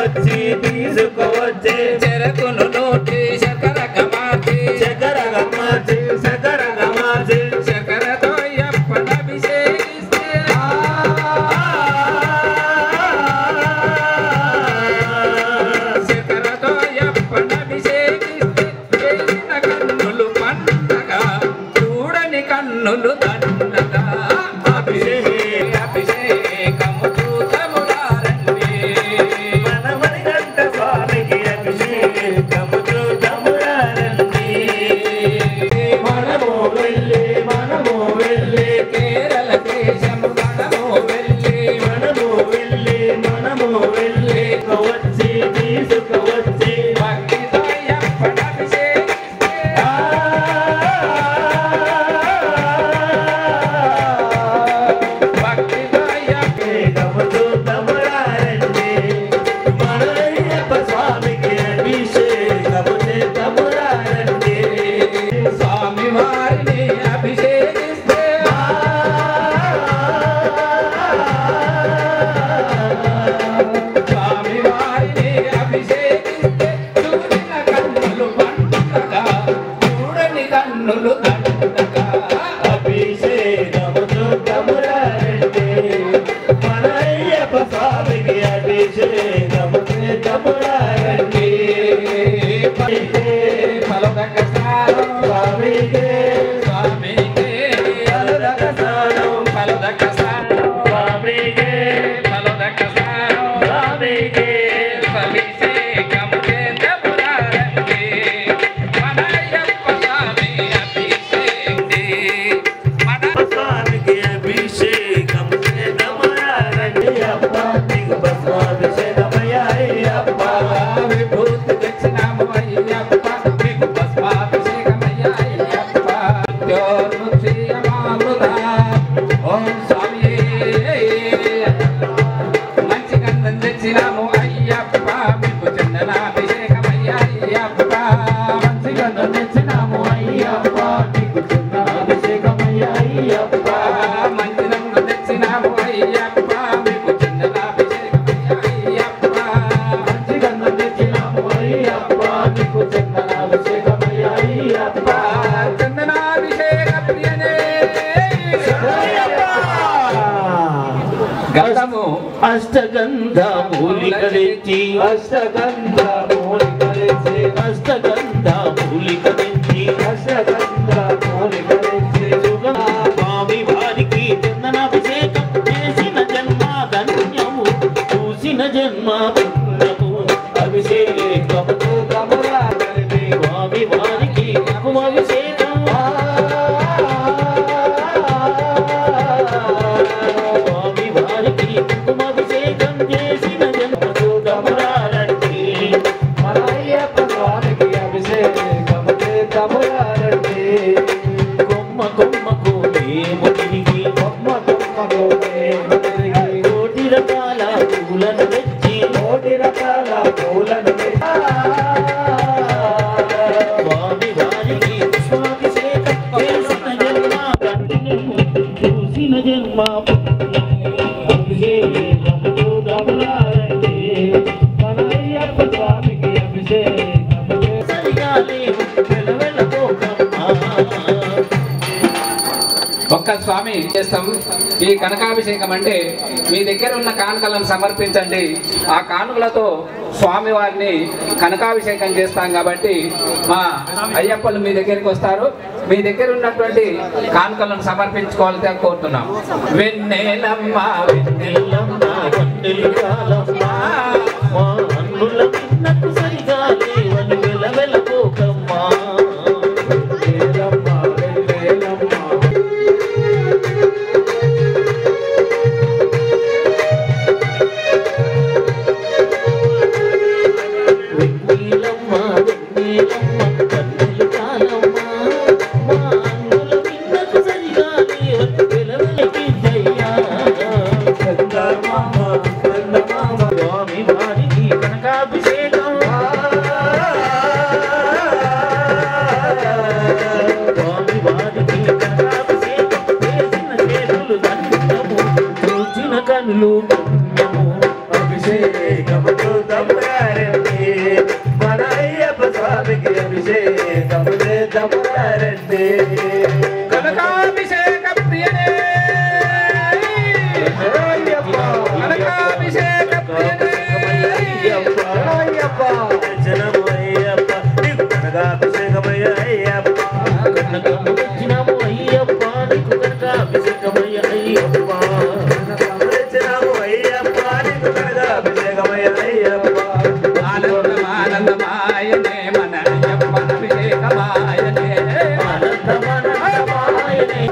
వచ్చి తీసుకువచ్చే చెరకును నోటి శర్కరగా మార్చి చకరగా మార్చి చకరగా మార్చి శర్కరతో ఎప్పనభిషేకిస్తే శర్కరతో ఎప్పనభిషేకిస్తే చేసిన కన్నులు పండగ చూడని కన్నులు దండగా అభిషేక అభిషేకము చూతములారండి మనమని గంట స్వామికి అభిషేకము చూడమురారండి మనము వెళ్ళి మనము వెళ్ళి కేరళ దేశము మనము వెళ్ళి మనము వెళ్ళి మనము వెళ్ళి వచ్చి తీసుకువచ్చి భక్తితో ఎప్పనభిషేకిస్తే భక్తితో ఎప్ప అభిషేకము చూడమురారండి మనయ్యప్ప స్వామికి అభిషేకము చేతమురారండి స్వామి వారిని అభిషేకిస్తే స్వామి వారిని అభిషేకిస్తే చూడిన కన్నులు పండుగగా చూడని కన్నులు దండగా అభిషేకము చూడమురారండి మనయ్యప్ప స్వామికి అభిషేకము చేతమురారండి ఫలదక స్నానం స్వామికి స్వామికి ఫలదక స్నానం ఫలదక స్నానం స్వామికి ఫలదక స్నానం స్వామికి అభిషేకం చేతమురారండి మనయ్యప్ప స్వామి అభిషేకి మన స్వామికి అభిషేకం చేతమురారండి అప్ప నీకు భస్మాభిషేకమయ్యా అయ్యప్ప విభూతి తెచ్చినాము అయ్యప్ప మీకు భస్మాభిషేకమయ్యా అయ్యప్ప మృత్యోర్ముక్షీయమామృత ఓం స్వామి మంచి గంధం తెచ్చినాము అయ్యప్ప మీకు చందనాభిషేకమయ్యా అయ్యప్ప మంచి గంధం తెచ్చినాము అయ్యప్ప మీకు అభిషేకమయ్యా అయ్యప్ప మంచి రంగు తెచ్చినాము అయ్యప్ప మీకు చందనాభిషేకమయ్యా అయ్యప్ప మంచి గంధం తెచ్చినాము అయ్యప్ప నీకు చందనాభిషేకమయ్యా అయ్యప్ప చందనాభిషేక ప్రియనే గంధము అష్టగంధ మూలికలెత్తి అష్టగంధ మూలికలెత్తి అష్టగంధ మూలికలెత్తి అష్టగంధ మూలికలెత్తి స్వామి వారికి చందనాభిషేకం చేసిన జన్మ ధన్యము చూసిన జన్మ పుణ్యము అభిషేకముతో కమలాగలిపి స్వామి వారికి అభిషేకం స్వామి వారికి కుంకుమాభిషేకం చేసిన జన్మతో గమరారండి మన అయ్యప్ప స్వామికి అభిషేకం చేతమురారండి కొమ్మ కొమ్మకు మేము తిరిగి కొమ్మ కొమ్మకు మేము తిరిగి కోటి రకాల పూలను తెచ్చి కోటి రకాల పూలను తెచ్చి స్వామి వారికి పుష్పాభిషేకం చేసిన జన్మ ధన్యము చూసిన జన్మ అభిషేకముతో గమనారండి మన అయ్యప్ప స్వామికి అభిషేకం సరిగా లేవు వెలవెలపోకమ్మా ఒక్క స్వామి చేస్తాం ఈ కనకాభిషేకం అంటే మీ దగ్గర ఉన్న కానుకలను సమర్పించండి ఆ కానుకలతో స్వామి వారిని కనకాభిషేకం చేస్తాం కాబట్టి మా అయ్యప్పలు మీ దగ్గరికి వస్తారు మీ దగ్గర ఉన్నటువంటి కానుకలను సమర్పించుకోవాలని కోరుతున్నాం వెన్నెలమ్మ వెన్నెలమ్మ పండులు కాలమ్మా మా అన్నుల పిన్నకు సరిగా లేవని వెలవెలపోకమ్మా వేలమ్మా వేలమ్మా వెన్నీలమ్మ వెన్నీలమ్మ కన్నులు కాలమ్మా మా అన్నుల పిన్నకు సరిగా లేవని వెలవెలకి జయ్యా చందమామ చందమామ అయ్యప్ప దర్శనము అయ్యప్ప నీకు కనకాభిషేకమయ్య అయ్యప్ప కనకము తెచ్చినాము అయ్యప్ప నీకు కనకాభిషేకమయ్య అయ్యప్ప దర్శనము అయ్యప్ప నీకు కనకాభిషేకమయ్య అయ్యప్ప ఆనందమానందమాయనే మన అయ్యప్పన అభిషేకమాయనే ఆనందమానందమాయనే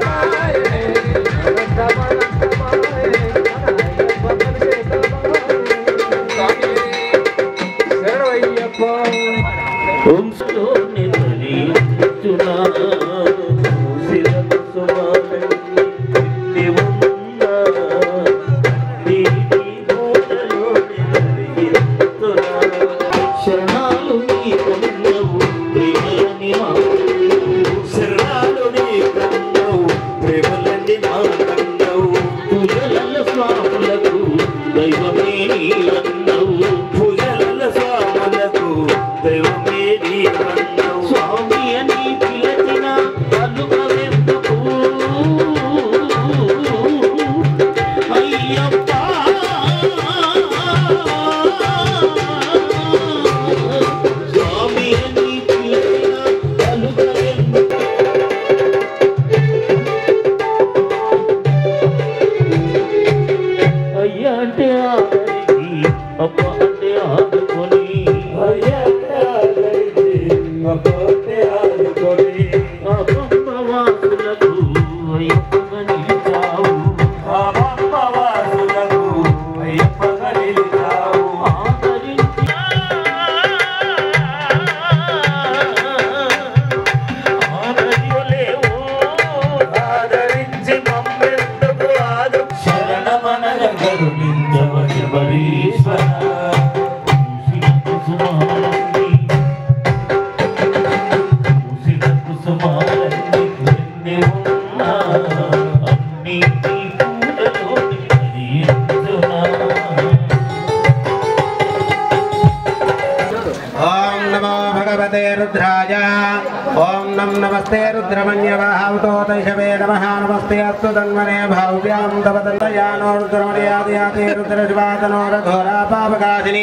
వంశలోని తల్లి చునా శిరము సుమాలని నిండి ఉన్న నీటి మూటలోని తలిగిస్తున్నా. శరణాలు నీ కన్నవు ప్రేమలని మా శరణాలు నీ కన్నవు ప్రేమలని మా కన్నవు పూజల స్వాములకు దైవమే నీ అన్నవు పూజల స్వాములకు దైవమే నీ అన్నవు స్వామి అని పిలచిన పలుకవెందుకు అయ్యప్ప స్వామి అని పిలచిన పలుకవెందుకు అయ్యా అంటే ఆదరికి అప్ప అంటే ఆదుకొని అయ్యా అంటే ఆదరికి అప్ప అంటే ఆదుకొని అప్పమ్మ వాసులకు అయ్యప్పగా నిలిచావు అప్పమ్మ వాసులకు అయ్యప్పగా నిలిచావు ఆదరించలేవు ఆదరించి మమ్మెందుకు ఆదు శరణమనగ కరుణించవశబరీశ్వర కుసుమాలని కుసుమాలని వెన్నె ఉన్నా అన్ని నీ పూలలోని హరియందునా ఓం నమో భగవతే రుద్రాయ ఓం నం నమస్తే రుద్రమన్యవాహవతోతైషవే నమః నమస్తే అస్తు తన్మనే భావ్యాం తవ దంతయానో రుద్రమణయాదయాతే రుద్రశివాతనో రఘోరా పాపకాశిని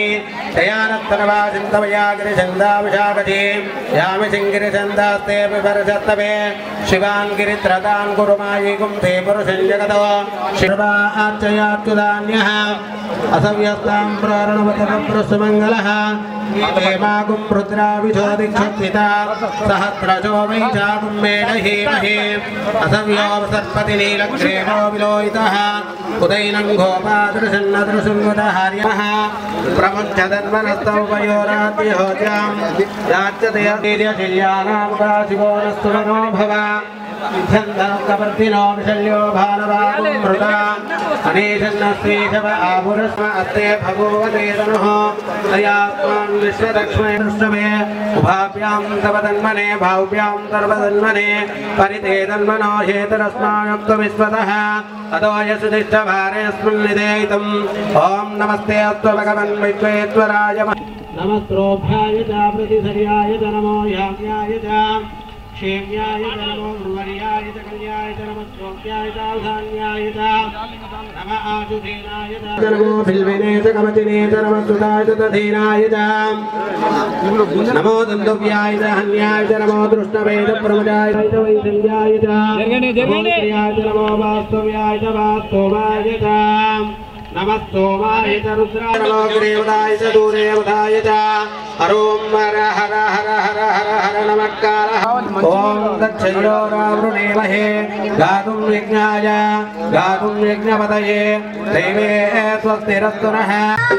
దయానత్తనవాసింతమయాగిరిచందావిషాకథీ యామి సింగిరిచందాస్తే విపరసత్తవే శివాన్ గిరిత్రతాన్ కురుమాయీకుం తే పురుషం జగతో శివా ఆర్చయాత్యుదాన్యः అసవ్యస్తాం ప్రారణవతమృష్టమంగళः దేవాగుం రుద్రావిశోదిక్షత్వితా సహస్రశో వై చాగుం మేడహీమహే అసవ్యో సర్పతి నీలగ్రేవో విలోహితः ఉదైనం గోపాదృశన్నదృశున్వదహార్యः ప్రముచ్చదన్వనస్తౌ వయోరాద్యహోజాం యాచ్యతేర్యశిల్యానాం కాశివో నస్తు మనో భవ ఛందనోక్తవర్తినో విశల్యో భానవాగుం మృతా అనేషన్నస్వేషవ ఆపురస్మ అస్తే భగవతేతనుః తయాత్మాన్ విశ్వదక్ష్మే దృష్టమే ఉభాభ్యాం తవ తన్మనే భావ్యాం తర్వతన్మనే పరితే తన్మనో హేతరస్మాయుక్త విశ్వతः అతో యసుదిష్టభారేऽस्मिन् నిదేయితం ఓం నమస్తే అస్త్వ భగవన్ విశ్వేశ్వరాయ నమస్త్రోభ్యాయ చ ప్రతిసర్యాయ చ నమో యామ్యాయ చ क्षेम्याय च नमो गुरुवर्याय च कल्याय च नमः स्वप्याय च औधान्याय च नमः आशुधीनाय च नमो बिल्विने च कवचिने च नमः सुताय च तधीनाय च नमो दन्दव्याय च हन्याय च नमो दृष्टवे च प्रमजाय च वैसल्याय च नमो प्रियाय च नमो वास्तव्याय च वास्तवाय च नमः सोमाय च रुद्राय नमो ग्रेवदाय च दूरेवदाय च हरों हर हर हर हर हर हर नमस्कारः ॐ दक्षयोरावृणेमहे गातुं यज्ञाय गातुं यज्ञपतये दैवे स्वस्तिरस्तु नः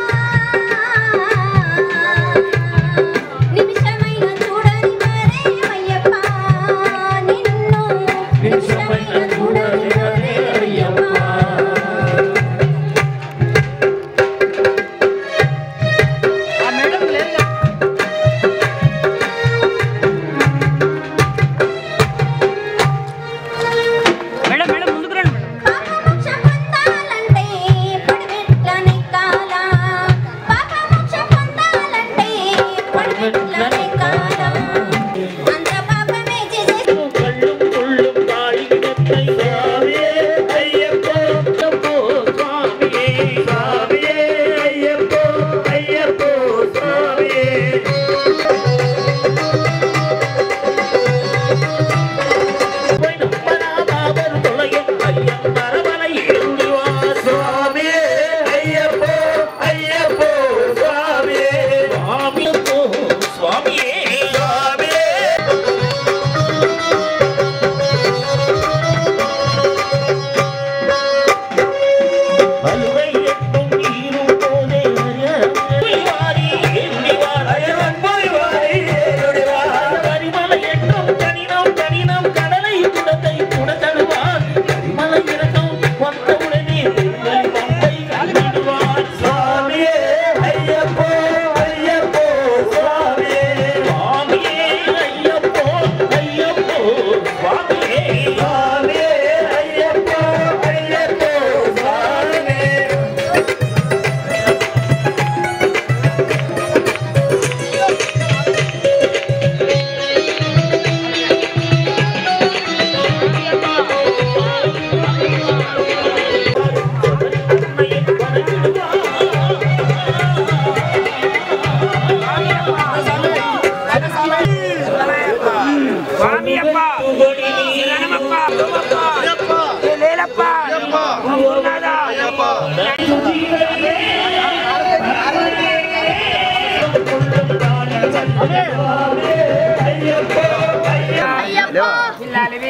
నిమిషమైన చూడని మరేమయ్యప్ప నిన్ను నిమిషమైన చూడని మరేమయ్యప్ప ఆ మేడం లేదు మేడం మేడం ముందుకు రండి మేడం పాపమోక్ష పొందాలంటే పడిమెట్ల నెక్కాలా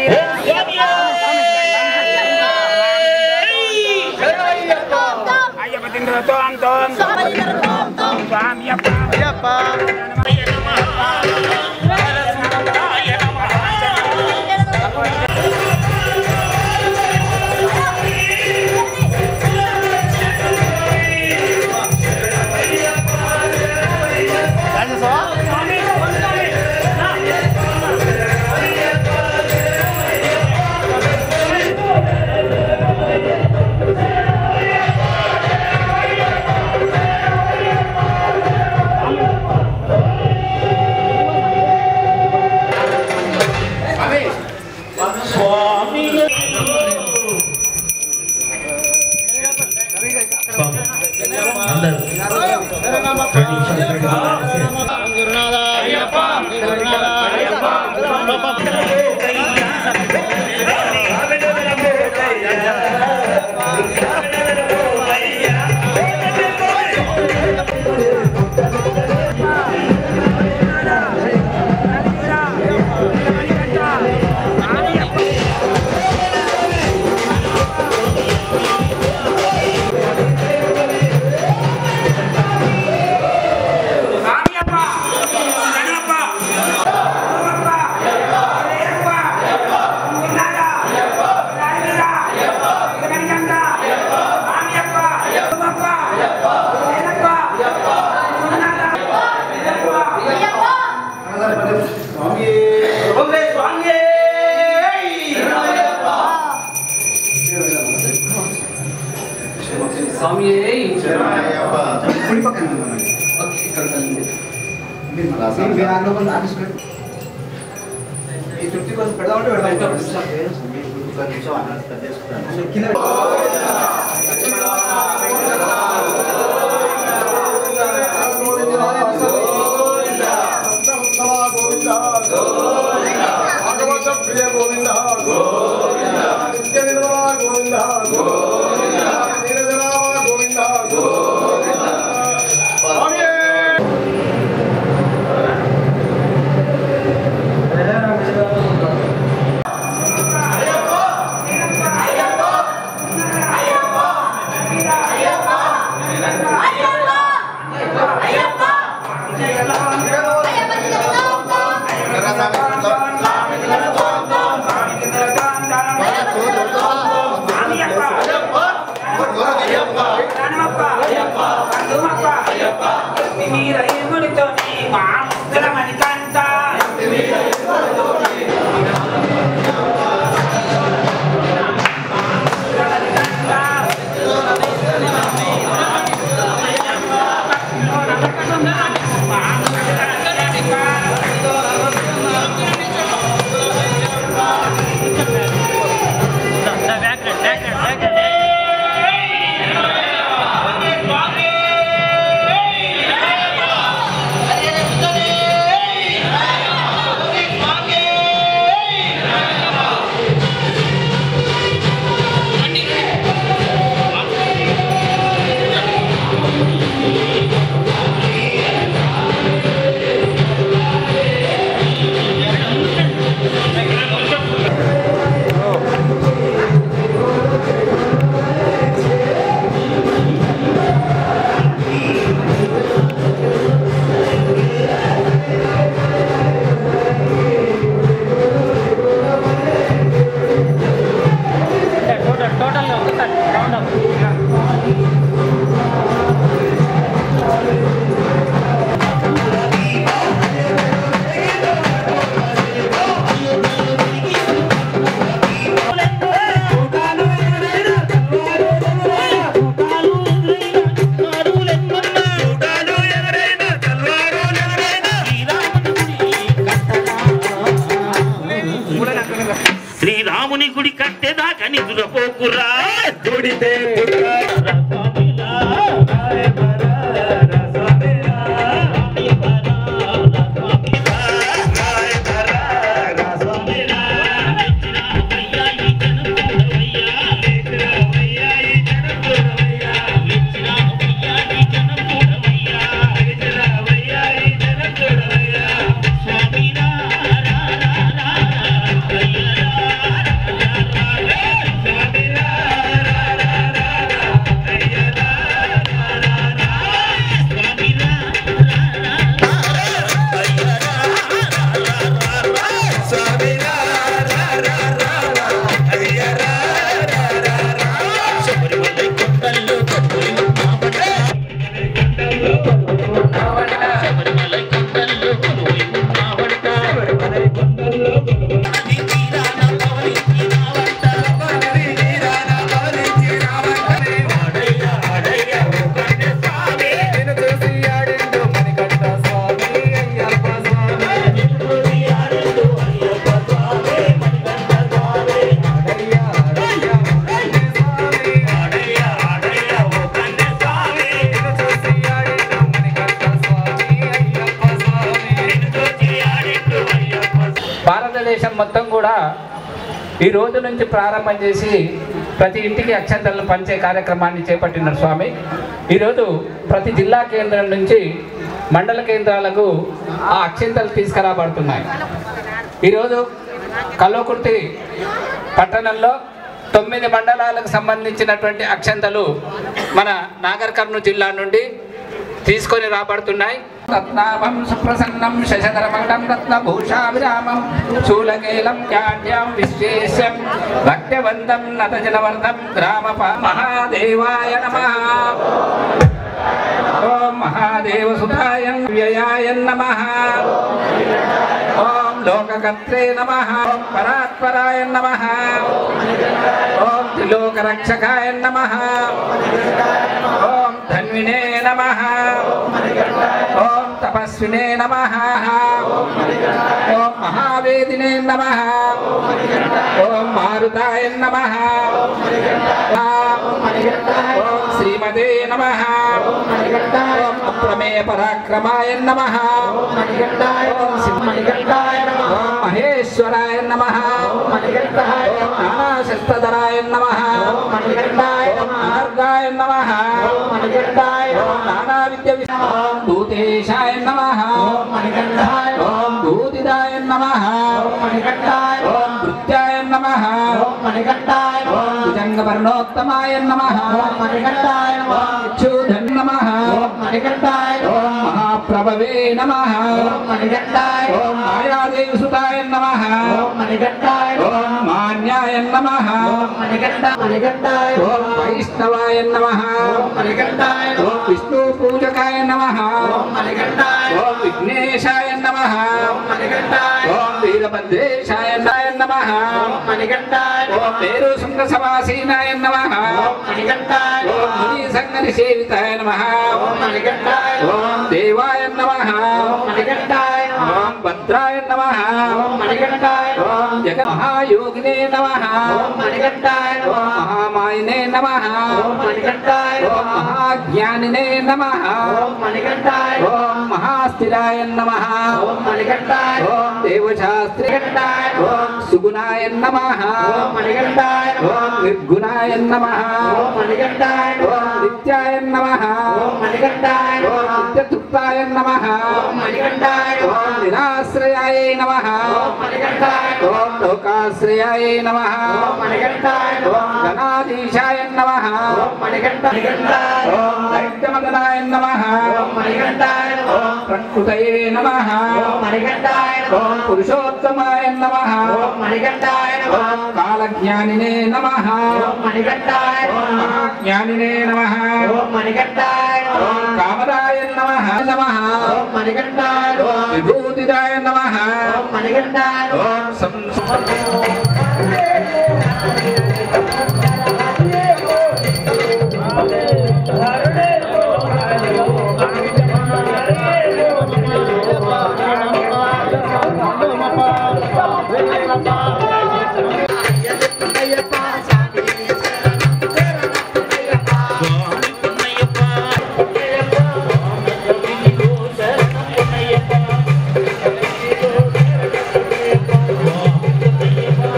టోటల్ టోటల్గా ఒకసారి రౌండ్ అప్ శ్రీరాముని గుడి కట్టేదాకా నిద్రపోకురా దుడితే స్వామి భారతదేశం మొత్తం కూడా ఈ రోజు నుంచి ప్రారంభం చేసి ప్రతి ఇంటికి అక్షంతలను పంచే కార్యక్రమాన్ని చేపట్టినారు స్వామి ఈరోజు ప్రతి జిల్లా కేంద్రం నుంచి మండల కేంద్రాలకు ఆ అక్షంతలు తీసుకురాబడుతున్నాయి ఈరోజు కల్వకుర్తి పట్టణంలో తొమ్మిది మండలాలకు సంబంధించినటువంటి అక్షంతలు మన నాగర్ కర్నూలు జిల్లా నుండి తీసుకొని రాబడుతున్నాయి రత్నాభం సుప్రసన్నం శశధరమండం రత్నభూషాభిరామం శూలకేలం జాడ్యం విశ్వేశ్యం భక్త్యవంతం నతజనవర్ధం గ్రామ మహాదేవాయ నమః ఓం మహాదేవ సుతాయ వ్యయాయ నమః ఓం లోకకర్త్రే నమః ఓం పరాత్పరాయ నమః ఓం త్రిలోకరక్షకాయ నమః ఓం ధన్వినే నమః ఓం తపస్వినే నమః ఓం మహావేదినే నమః ఓం మారుతాయ నమః ఓం శ్రీమతే నమః ఓం అప్రమేయ పరాక్రమాయ నమః ఓం సింహనికంఠాయ నమః ఓం మహేశ్వరాయ నమః ఓం నానాశస్త్రధరాయ నమః ఓం మార్గాయ నమః ఓం నానా విద్య ఓం భూతేశాయ నమః ఓం భూతిదాయ నమః ఓం భృత్యాయ నమః ఓం భుజంగవర్ణోత్తమాయ నమః ఓం ఇచ్చూధన్ నమః ఓం మహాప్రభవే నమః ఓం మాయాదేవి సుతాయ నమః ఓం మాన్యాయ నమః ఓం వైష్ణవాయ నమః ఓం విష్ణు పూజకాయ నమః ఓం విఘ్నేశాయ నమః ఓం వీరభద్రేశాయ నమః ఓం పేరు శృంగ సమాసీనాయ నమః ఓం ముని సంగతి సేవితాయ నమః ఓం దేవాయ నమః ఓం భద్రాయ నమః ఓం జగ మహాయోగినే నమః ఓం మహామాయినే నమః ఓం మహాజ్ఞానినే నమః ఓం మహాస్థిరాయ నమః ఓం దేవశాస్త్రి ఓం సుగుణాయ నమః ఓం నిర్గుణాయ నమః ఓం నిత్యాయ నమః ఓం నిత్యతృప్తాయ నమః ఓం నిరాశ్రయాయ నమః ఓం లోకాశ్రయాయ నమః ఓం గణాధీశాయ నమః ఓం దైత్యమదనాయ నమః ఓం ప్రకృతయే నమః ఓం పురుషోత్తమాయ నమః ఓం కాలజ్ఞానినే నమః ఓం మహాజ్ఞానినే నమః ఓం కామదాయ నమః నమః ఓం విభూతిదాయ నమః ఓం సం స్వామి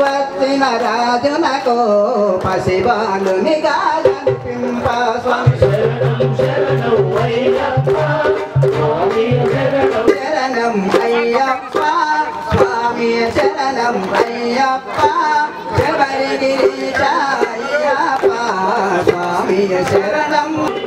వచ్చిన రాజునకు పసిబాలునిగా కనిపింప స్వామి శరణం అయ్యప్ప స్వామి శరణం అయ్యప్ప శబరిగిరీశ అయ్యప్ప స్వామి శరణం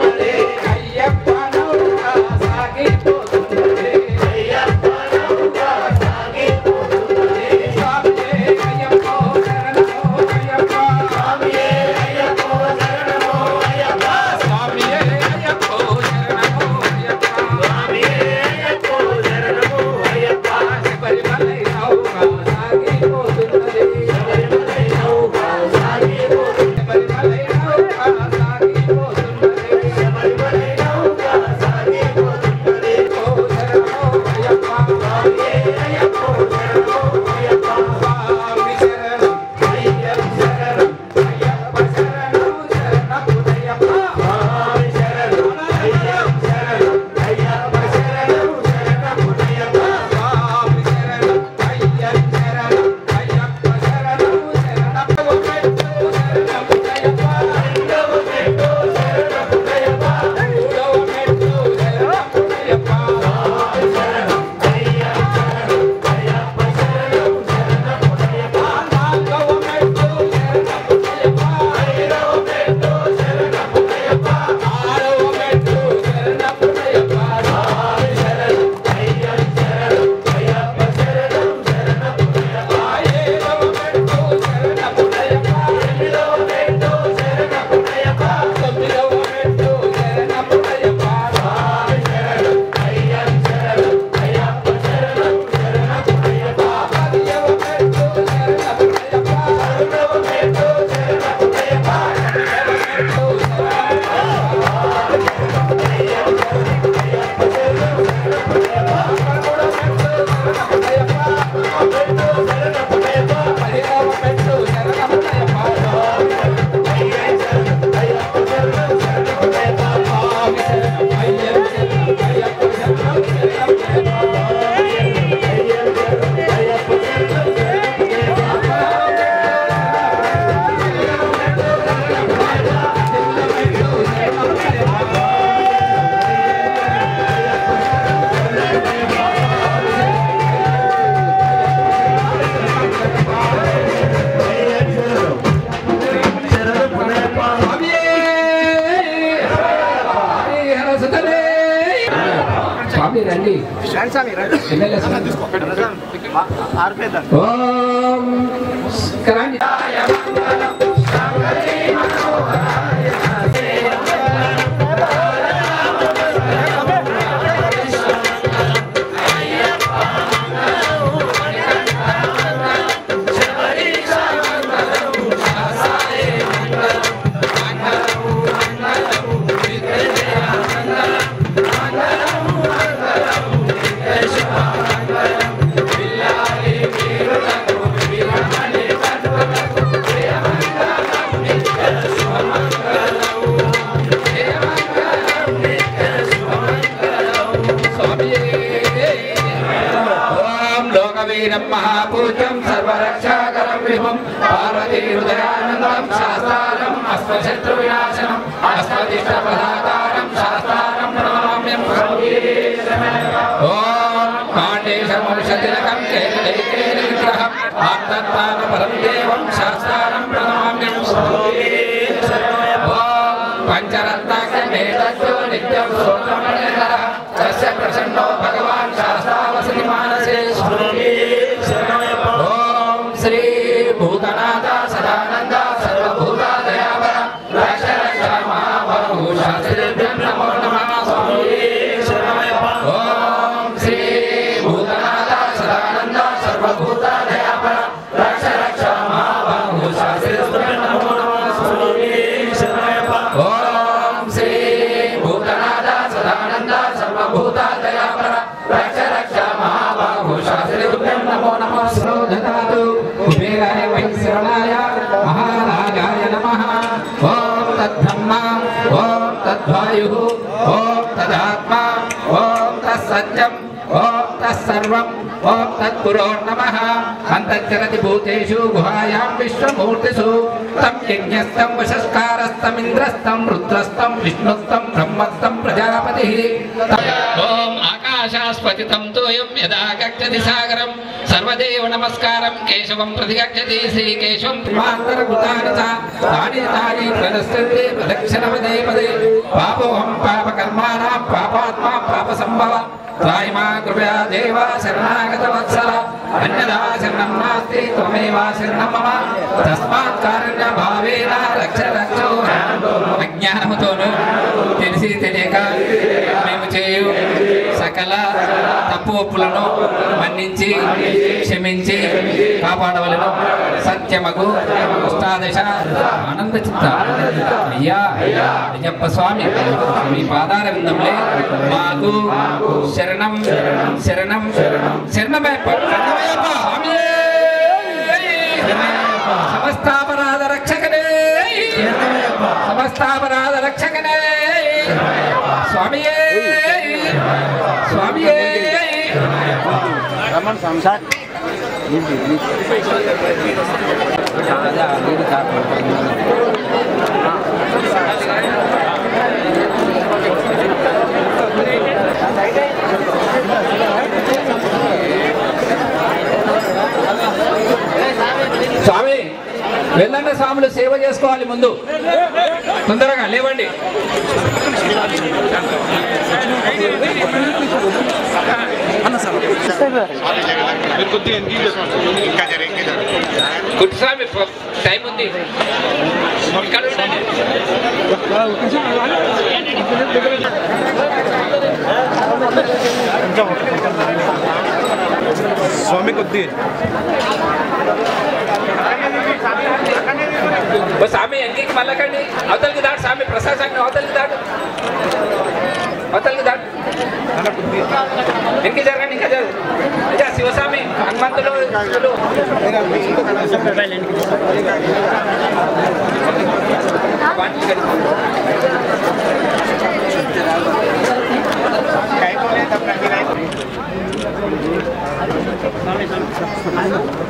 స్వామి రండి ఎమ్మెల్యే స్వామి. ఓం రండి. ఓం లోకవీరం మహాపూజ్యం సర్వరక్షాకరం విభుం పార్వతీ హృదయానందం శాస్త్రారం అస్మశత్రు వినాశనం అస్మదిష్టపదాకారం శాస్త్రారం ప్రణమామ్యం ఓం కాండేశమౌషధిలకం కేరళైకేన విగ్రహం ఆత్మత్వాన పరం దేవం శాస్త్రారం ప్రణమామ్యం ఓం పంచరత్నాకమేతస్యో నిత్యం స్తోత్రమణిధరః తస్య ప్రసన్నో భగవాన్ శాస్త్రావసతి మానసే ఓం శ్రీ భూతనాథ సదానంద సర్వభూత దయావర రక్ష రక్ష మహాభూషాశ్రీభ్యం నమో నమః ఓం శ్రీ భూతనాథ సదానంద సర్వభూత దయావర రక్ష రక్ష మహాభూషాశ్రీభ్యం నమో నమః ఓం శ్రీ భూతనాథ సదానంద సర్వభూత దయాపర రక్ష రక్ష మహాబాహుశాస్త్రిభ్యం నమో నమః శ్రోధతాతు కుబేరాయ వైశ్రవాయ మహారాజాయ నమః ఓం తద్బ్రహ్మ ఓం తద్వాయు ఓం తదాత్మ ఓం తత్సత్యం ఓం తత్సర్వం ఓం తత్పురోర్నమః అంతర్జలతి భూతేషు గుహాయాం విశ్వమూర్తిషు తం యజ్ఞస్థం వశస్కారస్తమింద్రస్థం రుద్రస్థం విష్ణుస్థం బ్రహ్మస్థం ప్రజాపతి ఓం ఆకాశాస్పతితం తోయం యదా గచ్చతి సాగరం సర్వదేవ నమస్కారం కేశవం ప్రతిగచ్చతి శ్రీకేశవం మాంతరకృతాని చ తాని తాని ప్రదర్శన్తే ప్రదక్షిణపదే పదే పాపోహం పాపకర్మాణం పాపాత్మా పాప సంభవ త్రాయిమా కృపయా దేవ శరణాగత వత్సల అన్యదా శరణం నాస్తి త్వమేవ శరణం మమ తస్మాత్ కారుణ్య భావేన రక్ష రక్షో అజ్ఞానముతోను తెలిసి తెలియక మేము చేయు సకల తప్పు ఒప్పులను మన్నించి క్షమించి కాపాడవలను సత్యమగు అష్టాదశ ఆనంద చిత్త అయ్యా అయ్యప్ప స్వామి మీ పాదార విందంలే మాకు శరణం శరణం శరణమయ్యప్ప స్వామియే! సమస్తాపరాధ రక్షకనే సమస్తాపరాధ రక్షకనే స్వామియే స్వామియే స్వామి వెళ్ళండి స్వాములు సేవ చేసుకోవాలి ముందు తొందరగా లేవండి గుడ్ స్వామి టైం ఉంది ఇక్కడ ఉండండి. స్వామి కొద్ది ఓ స్వామి ఎంగికి మళ్ళకండి అవతలికి దాటు స్వామి ప్రసాద్ స్వామి అవతలికి దాటు అవతలికి దాటు ఇంక జరగండి ఇంకా జరగదు ఇంకా శివస్వామి హనుమంతులు శివులు. వాణ్ణి ఇక్కడ. కైకోలే తప్ప